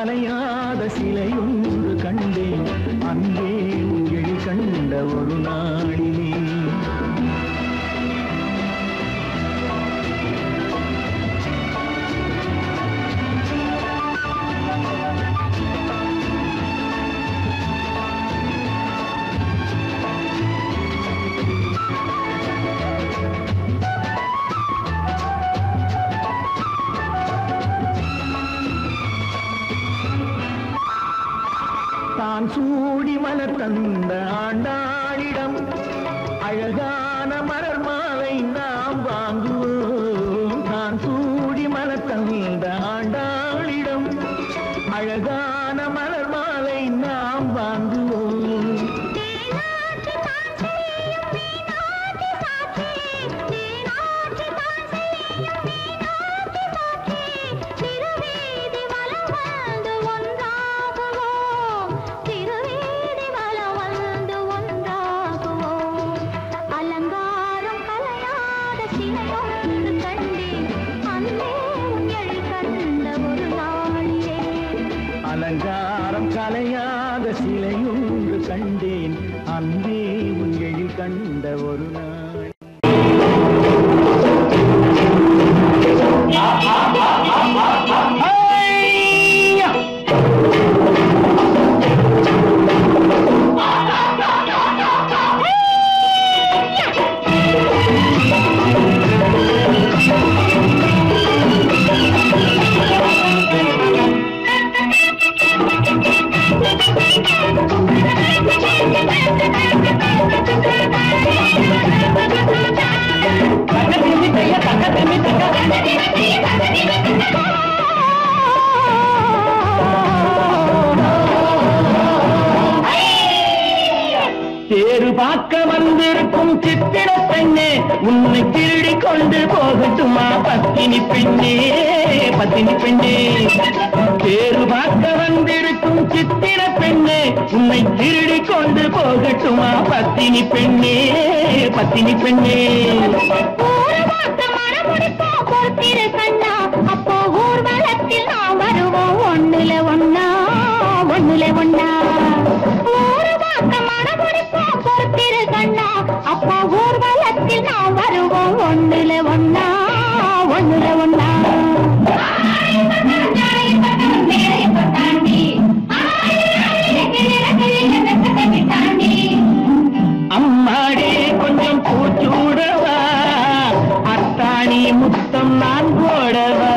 S3: கலையாத சிலையொன்று கண்டேன் அன்பே உங்கள் கண்ட ஒரு நாளிலே தான் சூடி மலர் தந்த ஆண்டாளிடம் அழகான மலர் மாலை நாம் வாங்குவோம் தான் சூடி மலர் தந்த ஆண்டாளிடம் அழகான மலர் மாலை நாம் வாங்குவோம்
S2: அலங்காரம் கலையாத சிலையொன்று கண்டேன் அன்பே உங்கள் கண்ட ஒரு நாளிலே
S3: அலங்காரம் கலையாத சிலையொன்று கண்டேன் அன்பே உங்கள் கண்ட ஒரு நாள் தேரு பார்க்க வந்திருக்கும் சித்திர பெண்ணே உன்னை திருடி கொண்டு போகட்டுமா பத்தினி பெண்ணே பத்தினி பெண்ணே தேரு பார்க்க வந்திருக்கும் சித்திர பெண்ணே உன்னை திருடி கொண்டு போகட்டுமா பத்தினி பெண்ணே பத்தினி பெண்ணே
S2: ஊர்வாக்க மணமுடிப்போம் பொறுத்திரு கண்ணா அப்போ ஊர்வலத்தில் நான் வருவோம் ஒண்ணுல ஒண்ணா ஒண்ணுல ஒண்ணா ஊர்வாக்க மணமுடிப்போம் பொறுத்திரு கண்ணா அப்போ ஊர்வலத்தில் நான் வருவோம் ஒண்ணுல ஒண்ணா ஒண்ணுல ஒண்ணா
S3: அம்மாடி கொஞ்சம் பூச்சூடவா அத்தாணி முத்தம் நான் போடவா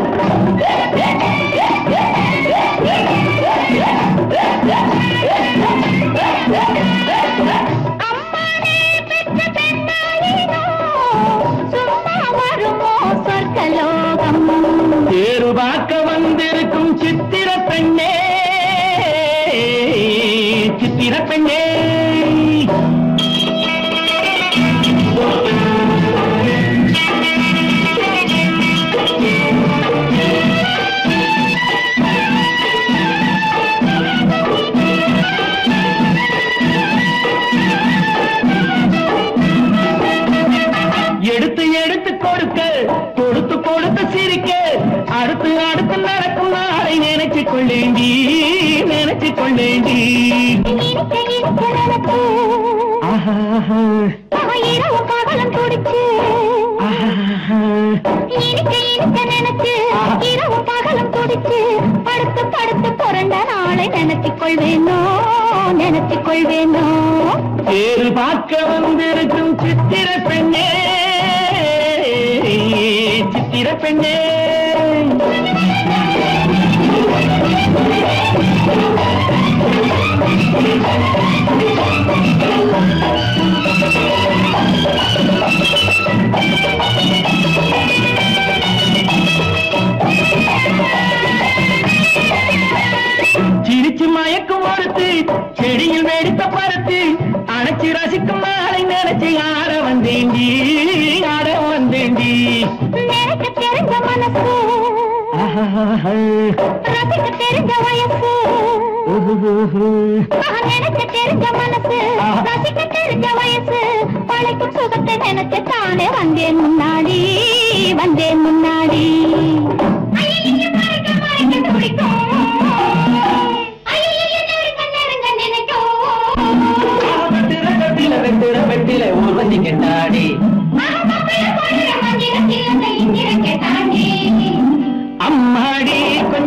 S2: சும்மா வருமோ சொர்க்கலோகம்
S3: தேரு பார்க்க வந்திருக்கும் சித்திர பெண்ணே சித்திர பெண்ணே எடுத்து எடுத்து கொடுக்க கொடுத்து கொடுத்து சிரிக்க அடுத்து அடுத்து நடக்கும் நாளை நினைச்சு கொள்ளேண்டி நினைச்சு கொள்ளேண்டி
S2: இனிக்க இனிக்க நினைப்பு
S3: ஆஹா
S2: அவன் இரவு பகலும் துடிச்சு
S3: ஆஹா
S2: இனிக்க இனிக்க நினைச்சு இரவு பகலும் துடிச்சு படுத்து படுத்து பிறந்த நாளை நினைச்சுக் கொள்வேனோ நினைச்சுக் கொள்வேனோ
S3: தேரு பார்க்க வந்திருக்கும் சித்திர பெண்ணே சித்திர பெண்ணே சிரிச்சு மயக்கும் ஒருத்து செடியில் வெடித்த பருத்து அணைச்சு ரசிக்கும் நாளை நினைச்சு ஆட வந்தேண்டி ஆட வந்தேண்டி
S2: நினைக்க தெரிஞ்ச மனசு
S3: ஆஹா
S2: ரசிக்க தெரிஞ்ச வயசு நான் நினைக்க தெரிஞ்ச மனசு ரசிக்க தெரிஞ்ச வயசு பழைக்கும் சுகத்தை நினைச்சு தானே வந்தேன் முன்னாடி வந்தேன் முன்னாடி ஐயையோ, மறைக்க, மறைக்க துடிக்கும்.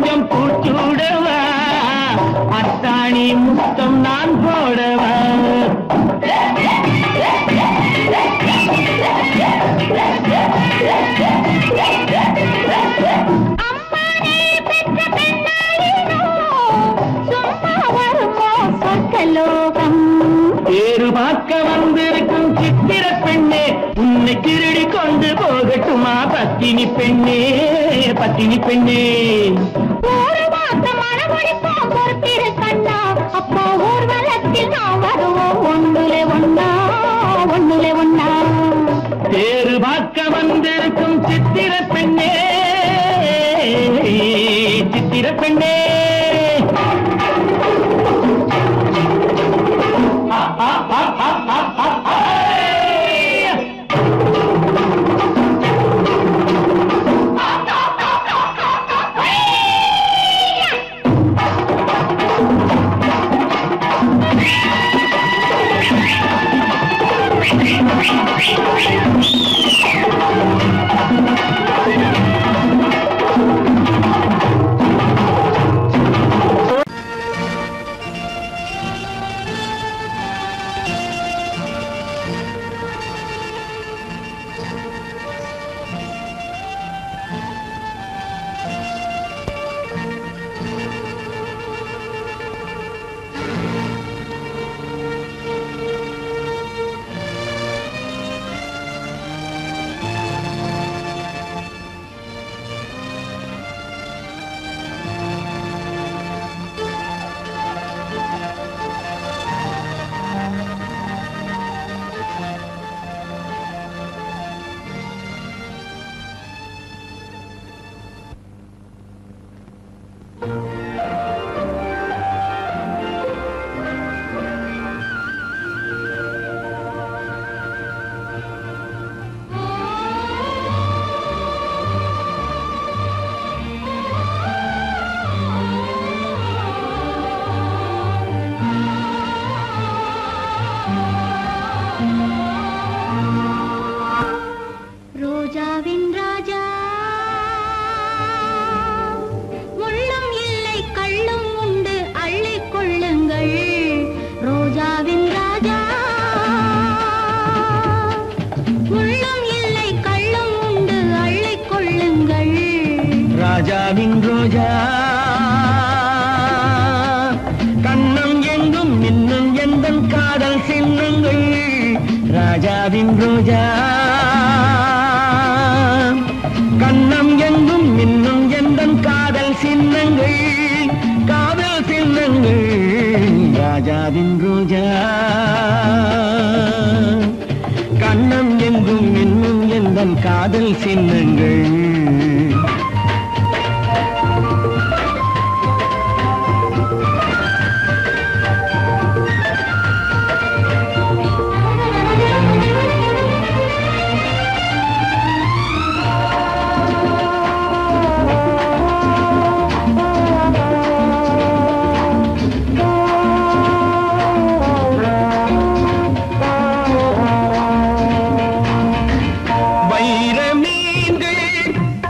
S3: கொஞ்சம் பூச்சூடவா அத்தாணி முத்தம் நான் போடவா
S2: அம்மானே பெற்ற பெண்ணாயினோ சும்மா வருமோ சொர்க்கலோகம்
S3: பேரு பார்க்க வந்திருக்கும் சித்திர பெண்ணே உன்னை திருடி கொண்டு போகட்டுமா பத்தினி பெண்ணே பத்தினி பெண்ணே
S2: ஒரு மாசம் மனமொழிப்போம் பொறுத்திரு கண்ணா அப்போ ஊர்வலத்தில் நாம் வருவோம் ஒண்ணுலே ஒண்ணா ஒண்ணுலே ஒண்ணா
S3: பேரு பார்க்க வந்திருக்கும் சித்திர பெண்ணே சித்திர பெண்ணே ஆ, ஆ, ஆ, ஆ, ஆ, ஆ, ஆ.
S2: ரோஜாவின் ராஜா முள்ளும் இல்லை கள்ளும் உண்டு அள்ளிக் கொள்ளுங்கள் ரோஜாவின் ராஜா முள்ளும் இல்லை கள்ளும் உண்டு அள்ளிக் கொள்ளுங்கள்
S3: ராஜாவின் ரோஜா கண்ணம் எங்கும் மின்னும் எந்தன் காதல் சின்னங்கள் ராஜாவின் ரோஜா கண்ணம் எங்கும் மின்னும் எந்தன் காதல் சின்னங்கள் காதல் சின்னங்கள் ராஜாவின் ரோஜா கண்ணம் எங்கும் மின்னும் எந்தன் காதல் சின்னங்கள் வைர மீன்கள்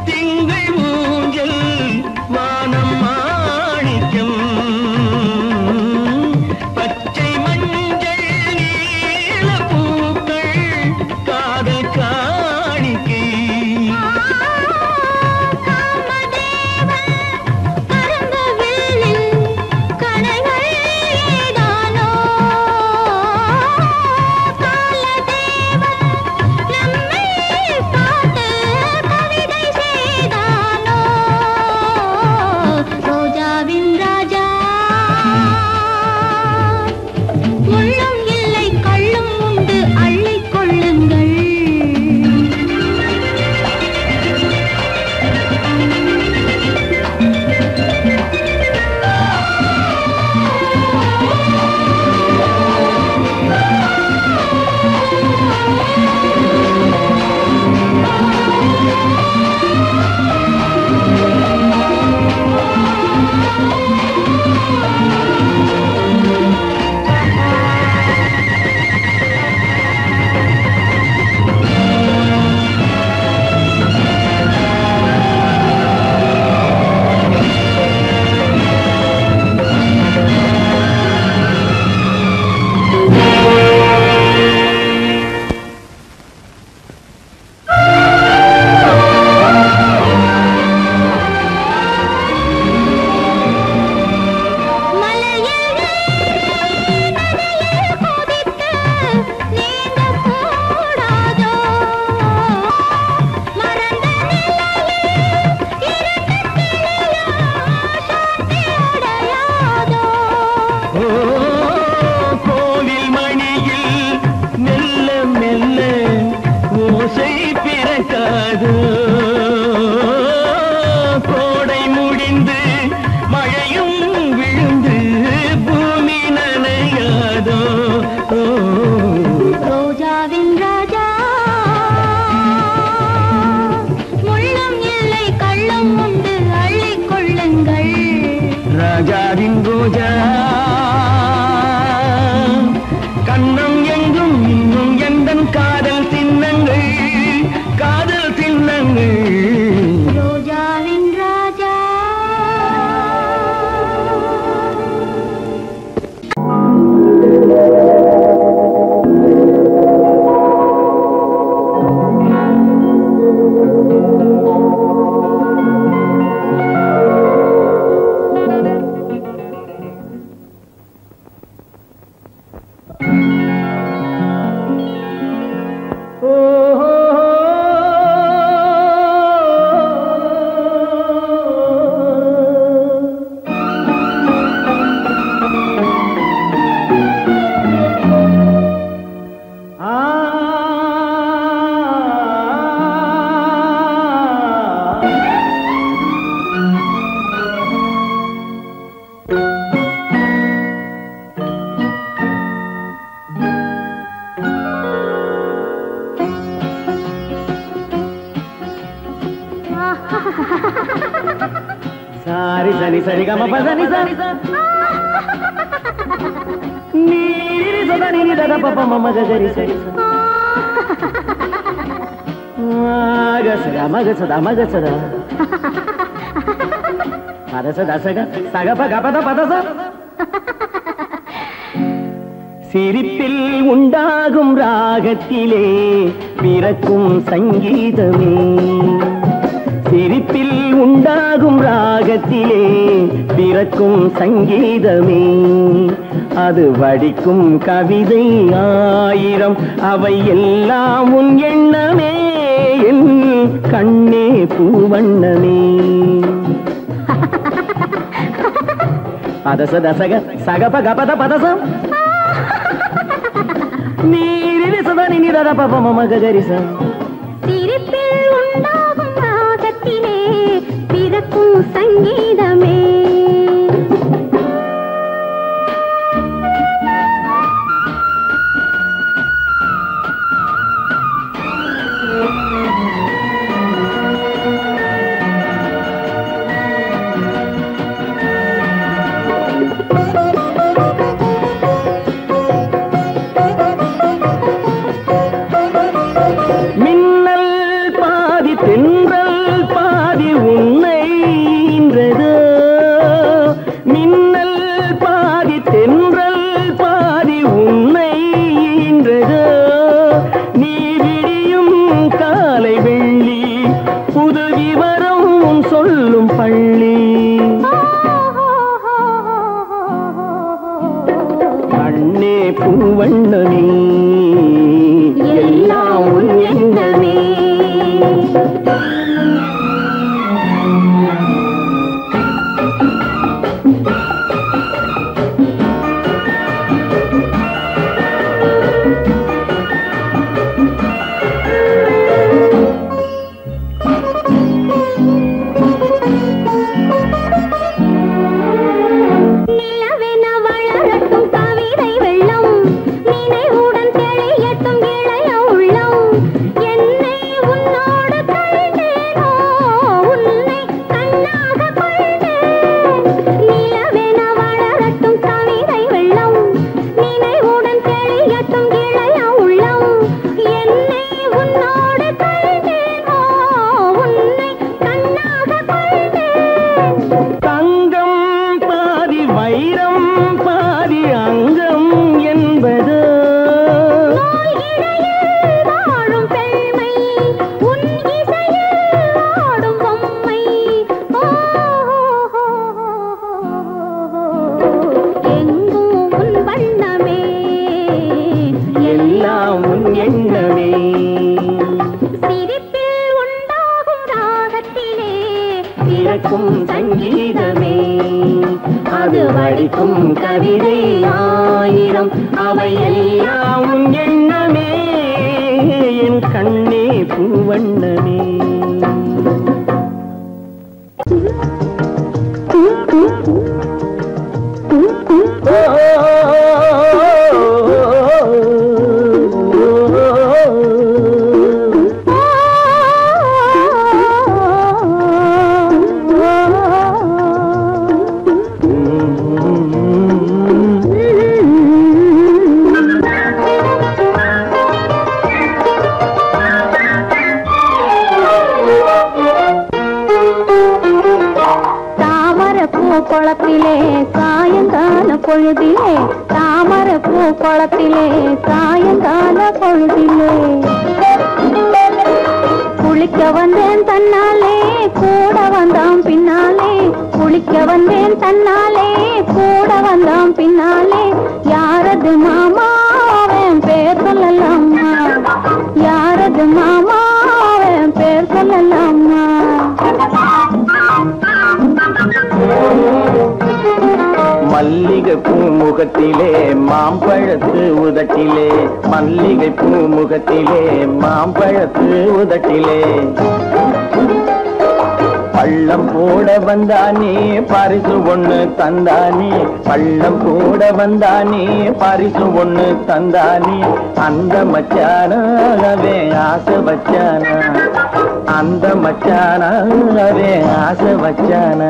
S3: கோவில் மணியில் மெல்ல மெல்ல ஓசை பிறக்காது கோடை முடிந்து மழையும் விழுந்து பூமி நனையாதோ
S2: ரோஜாவின் ராஜா முள்ளம் இல்லை கள்ளம் உண்டு அள்ளிக் கொள்ளுங்கள்
S3: ராஜாவின் ரோஜா கண்ணம் எங்கும் இன்னும் எந்தன் காதல் சின்னங்கள் காதல் சின்னங்கள்
S2: ரோஜாவின் ராஜா
S3: సారి సరి సరి గమ పదని సరి నీరి సద నిని దద పప మమ గరి సరి మగ సద మగ సద మగ సద పద సద సగ సగ పగ పద పద స சிரிப்பில் உண்டாகும் ராகத்திலே பிறக்கும் சங்கீதமே சிரிப்பில் உண்டாகும் ராகத்திலே பிறக்கும் சங்கீதமே அது வடிக்கும் கவிதை ஆயிரம் அவை எல்லாம் உன் எண்ணமே என் கண்ணே பூவண்ணமே பதச தசக சகப கபத பதசம் நீரிலி சதனி நிரத பப மம கரிச
S2: சிரிப்பில் உண்டாகும் ராகத்திலே பிறக்கும் சங்கீதமே
S3: மின்னல் பாதி தென்றல் பாதி உன்னை ஈன்றது மின்னல் பாதி தென்றல் பாதி உன்னை ஈன்றது நீ விடியும் காலை வெள்ளி புது விவரம் உன் சொல்லும் பள்ளி கண்ணே பூவண்ணமே எல்லாம் உன் எண்ணமே
S2: நிலவென வளரட்டும் கவிதை வெள்ளம் நினைவுடன் தெளியட்டும் இளைய உள்ளம் என்னை உன்னோடு கண்டேனோ உன்னை கண்ணாக கொண்டேன் நிலவென வளரட்டும் கவிதை வெள்ளம் நினைவுடன் தெளியட்டும் இளைய உள்ளம் என்னை உன்னோடு கண்டேனோ உன்னை கண்ணாக கொண்டேன்
S3: தங்கம் பாதி வைரம் பாதி அங்கம் என்பது
S2: நோய் இடையில் வாழும் பெண்மை உன் இசையில் ஆடும் பொம்மை ஓ, எங்கும் உன் வண்ணமே
S3: எல்லாம் உன் எண்ணமே
S2: சிரிப்பில் உண்டாகும் ராகத்திலே
S3: பிறக்கும் சங்கீதமே அது
S2: அங்கு வடிக்கும் கவிதை ஆயிரம் அவை எல்லாம்
S3: உன் எண்ணமே என் கண்ணே பூவண்ணமே
S2: தாமரப்பூ குளத்திலே சாயங்கால பொழுதிலே தாமரப்பூ குளத்திலே சாயங்கால பொழுதிலே குளிக்க வந்தேன் தன்னாலே கூட வந்தான் பின்னாலே குளிக்க வந்தேன் தன்னாலே கூட வந்தான் பின்னாலே யாரது மாமா அவன் பேர் சொல்லலாமா யாரது மாமா அவன் பேர் சொல்லலாமா
S3: மல்லிகை பூ முகத்திலே மாம்பழத்து உதட்டிலே மல்லிகை பூ முகத்திலே மாம்பழத்து உதட்டிலே பள்ளம் போட வந்தானே பரிசு ஒண்ணு தந்தானே பள்ளம் போட வந்தானே பரிசு ஒண்ணு தந்தானே அந்த மச்சானாவே ஆசை வச்சானா அந்த மச்சானாவே ஆசை வச்சானா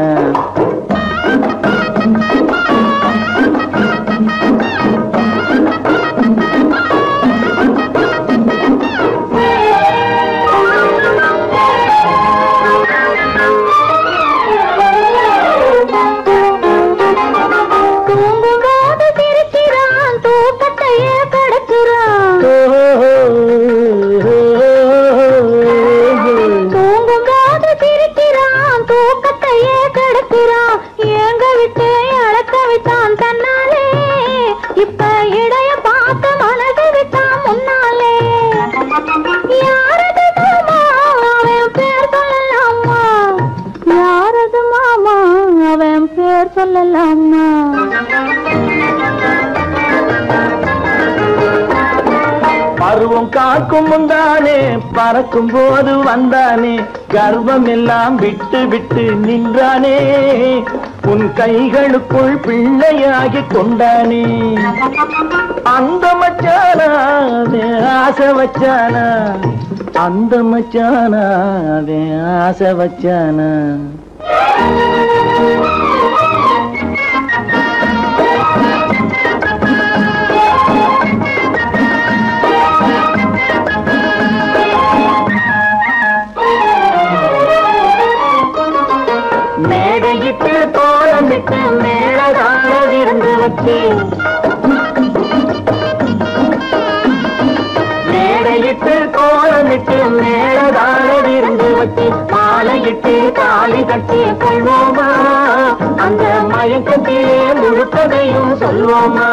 S2: தூங்கும்போது சிரிக்கிறான் தூக்கத்தையே கெடுக்கிறான் தூங்கும்போது சிரிக்கிறான் தூக்கத்தையே கெடுக்கிறான் ஏங்க விட்டு அழக்க விட்டான் தன்னாலே இப்ப இடைய பார்த்து மனது விட்டான் முன்னாலே யாரது மாமா அவன் பேர் சொல்லலாமா யாரது மாமா அவன் பேர் சொல்லலாமா
S3: பருவம் காக்கும் முந்தானே பறக்கும் போது வந்தானே கர்வம் எல்லாம் விட்டு விட்டு நின்றானே உன் கைகளுக்குள் பிள்ளையாகி கொண்டானே அந்த மச்சானா அவன் ஆசை வச்சானா அந்த மச்சானா அவன் ஆசை வச்சானா மேடையிட்டு கோலமிட்டு மேலதான விருந்து வச்சு மேடையிட்டு கோலமிட்டு மேலதான விருந்து வச்சு மாலையிட்டு காலி கட்டி கொள்வோமா அந்த மயக்கத்திலே முழுப்பதையும் சொல்வோமா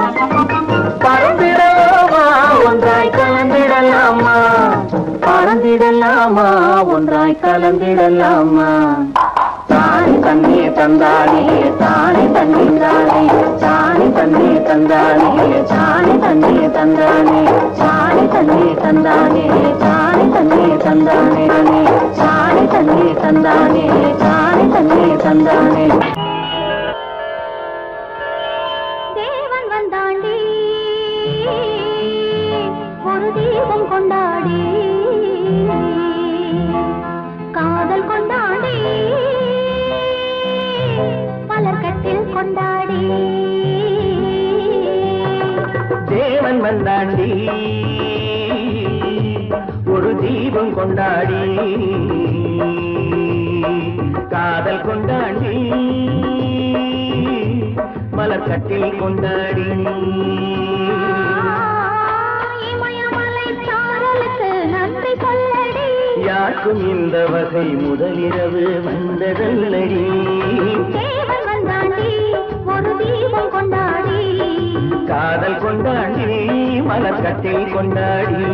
S3: பறந்திடலாமா ஒன்றாய் கலந்திடலாமா பறந்திடலாமா ஒன்றாய் கலந்திடலாமா தானி தண்ணி தந்தானே தானி தண்ணி தானே தானி தண்ணி தந்தானே தானி தண்ணி தந்தானே தானி தண்ணி தந்தானே தானி தண்ணி தந்தானே தானி தண்ணி தந்தானே தானி தண்ணி தந்தானே
S2: தேவன் வந்தாண்டி ஒரு தீபம் கொண்டாடி காதல் கொண்டாடி மலர்கட்டில் கொண்டாடி
S3: தேவன் வந்தாண்டி ஒரு தீபம் கொண்டாடி காதல் கொண்டாடி மலர்கட்டில் கொண்டாடி
S2: இமயமலை சாரலுக்கு நன்றி சொல்லடி
S3: யாருக்கும் இந்த வகை முதலிரவு வந்ததல்லடி
S2: தேவன் வந்தாண்டி ஒரு தீபம் கொண்டாடி
S3: காதல் கொண்டாடி மலர்கட்டில் கொண்டாடி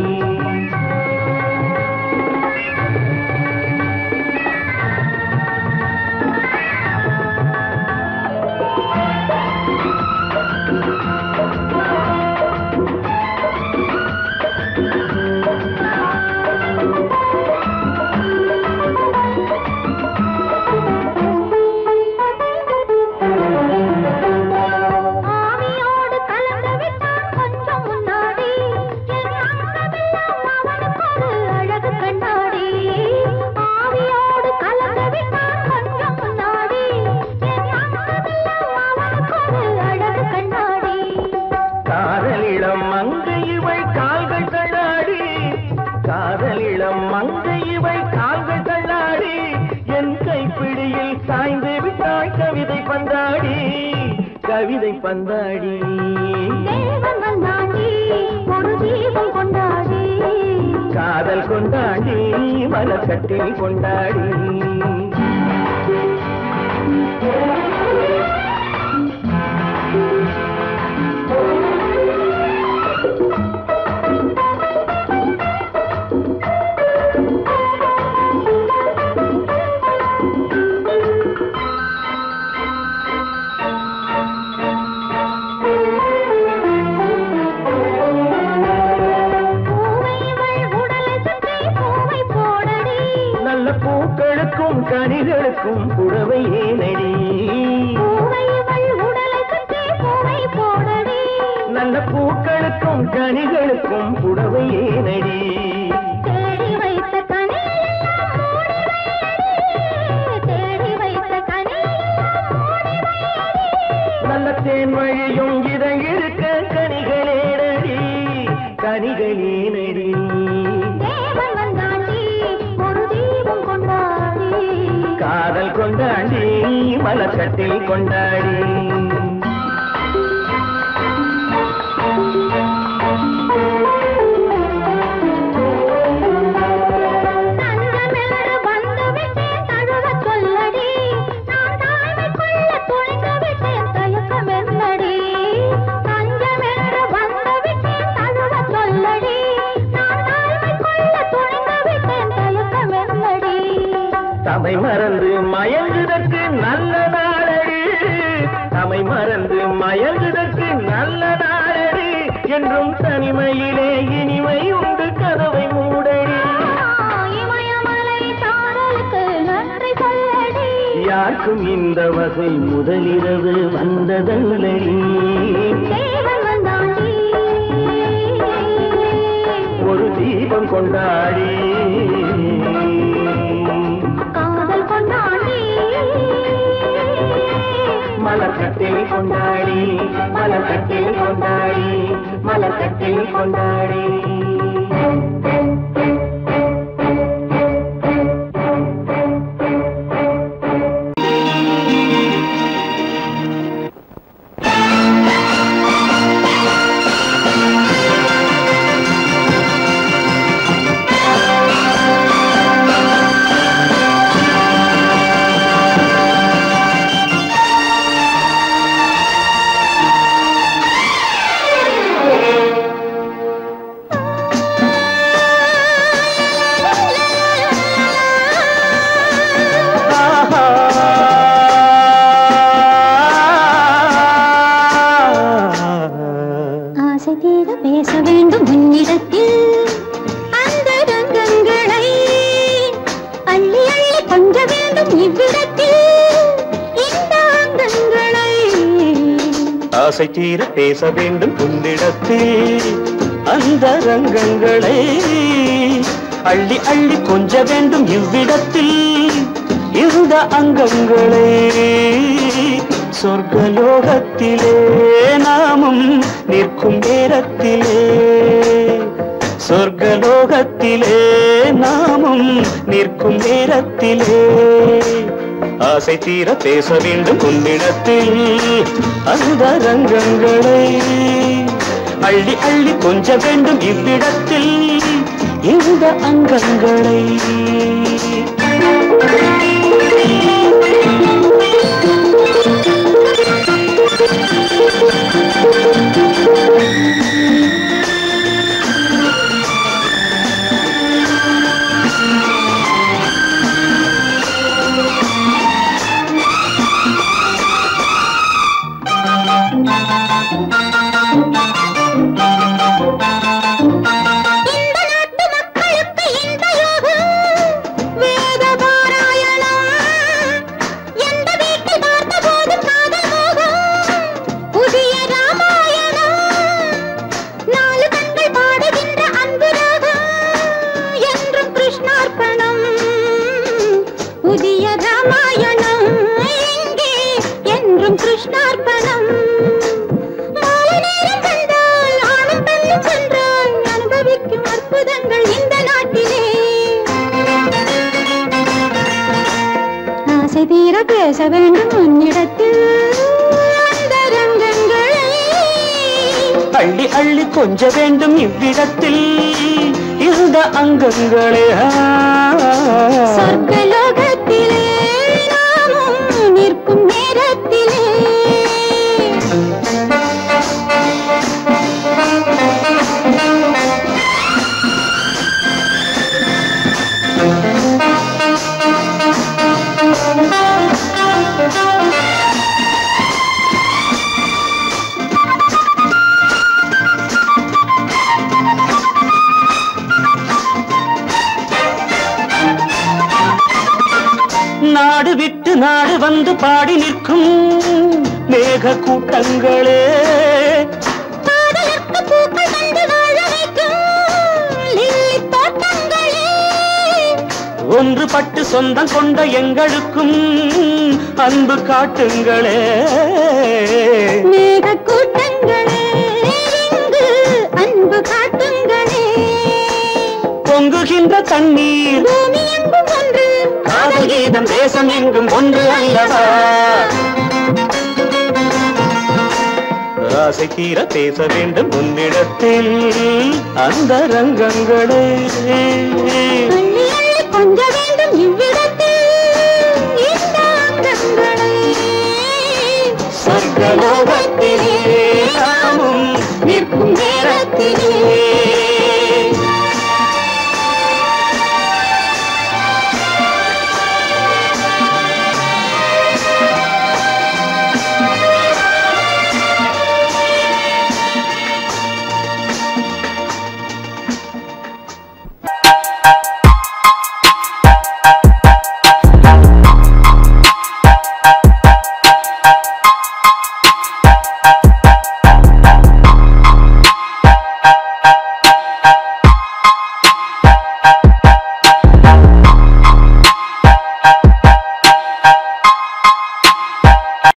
S3: கவிதை பந்தாடி கவிதை பந்தாடி
S2: தேவன் வந்தாண்டி ஒரு தீபம் கொண்டாடி
S3: காதல் கொண்டாடி மலக்கட்டில் கொண்டாடி
S2: பூவை இவள் உடலை சுற்றி பூவை போடடி
S3: நல்ல பூக்களுக்கும் கனிகளுக்கும் புடவை ஏனடி
S2: பூவை இவள் உடலை சுற்றி பூவை போடடி
S3: நல்ல பூக்களுக்கும் கனிகளுக்கும் புடவை ஏனடி
S2: தேடி வைத்த கனியெல்லாம் மூடி வையடி தேடி வைத்த கனியெல்லாம் மூடி வையடி
S3: நல்ல தேன் வழியும் இதை இருக்க கனிகளேனடி கனிகளேனடி
S2: தேவன் வந்தாண்டி ஒரு தீபம் கொண்டாடி
S3: காதல் கொண்டாடி மலக்கட்டில் கொண்டாடி
S2: தஞ்சமென்று வந்து விட்டேன் தழுவச் சொல்லடி நான் தாய்மை கொள்ள துணிந்து விட்டேன் தயக்கம் என்னடி தஞ்சமென்று வந்து விட்டேன் தழுவச் சொல்லடி நான் தாய்மை கொள்ள துணிந்து விட்டேன் தயக்கம் என்னடி
S3: தமை மறந்து மயங்குதற்கு நல்ல நாளடி தமை மறந்து மயங்குதற்கு நல்ல நாளடி என்றும் தனிமையிலே இனிமை உண்டு கதவை மூடடி
S2: இமயமலை சாரலுக்கு நன்றி சொல்லடி
S3: யாருக்கும் இந்த வகை முதலிரவு வந்ததல்லடி
S2: தேவன் வந்தாண்டி
S3: ஒரு தீபம் கொண்டாடி
S2: காதல் கொண்டாடி
S3: மலக்கட்டில் கொண்டாடி மலக்கட்டில் கொண்டாடி மலக்கட்டில் கொண்டாடி
S2: ஆசை தீர பேச வேண்டும் உன்னிடத்தில் அந்த ரங்கங்களை அள்ளி அள்ளி கொஞ்ச வேண்டும் இவ்விடத்தில் இந்த அங்கங்களை
S4: ஆசை தீர பேச வேண்டும் உன்னிடத்தில் அந்த ரங்கங்களை அள்ளி அள்ளி கொஞ்ச வேண்டும் இவ்விடத்தில் இந்த அங்கங்களை சொர்க்கலோகத்திலே நாமும் நிற்கும் நேரத்திலே சொர்க்கலோகத்திலே நாமும் நிற்கும் நேரத்திலே ஆசை தீர பேச வேண்டும் உன்னிடத்தில் அந்த ரங்கங்களை அள்ளி அள்ளி கொஞ்ச வேண்டும் இவ்விடத்தில் இந்த அங்கங்களை
S2: இந்த நாட்டு மக்களுக்கு இந்த யோகம் வேத பாராயணம் எந்த வீட்டில் பார்த்த போதும் காதல் மோகம் புதிய ராமாயணம் நாலு கண்கள் பாடுகின்ற அன்பு ராகம் என்றும் கிருஷ்ணார்ப்பணம் புதிய ராமாயணம் எங்கே என்றும் கிருஷ்ணார்ப்பணம் மாலை நேரம் கண்டால் ஆணும் பெண்ணும் சென்றால் அனுபவிக்கும் அற்புதங்கள் இந்த நாட்டிலே ஆசை தீர பேச வேண்டும் உன்னிடத்தில்
S4: அள்ளி அள்ளி கொஞ்ச வேண்டும் இவ்விடத்தில் இந்த அங்கங்களே ஆ.
S2: சொர்க்கலோகத்திலே நாமும் நிற்கும் நேரத்திலே
S4: நாடு விட்டு நாடு வந்து பாடி நிற்கும் மேக கூட்டங்களே
S2: பாடலுக்கு பூக்கள் தந்து வாழ வைக்கும் லில்லி தோட்டங்களே
S4: ஒன்று பட்டு சொந்தம் கொண்ட எங்களுக்கும் அன்பு காட்டுங்களே
S2: மேக கூட்டங்களே இங்கு அன்பு காட்டுங்களே
S4: பொங்குகின்ற தண்ணீர்
S2: பூமி எங்கும் ஒன்று
S4: காதல் கீதம் தேசம் எங்கும் ஒன்று அல்லவா ஆசை தீர பேச வேண்டும் உன்னிடத்தில் அந்த ரங்கங்களே
S2: அள்ளி அள்ளி கொஞ்ச வேண்டும் இவ்விடத்தில் இந்த அங்கங்களை
S4: சொர்க்கலோகத்திலே நாமும் நிற்கும் நேரம்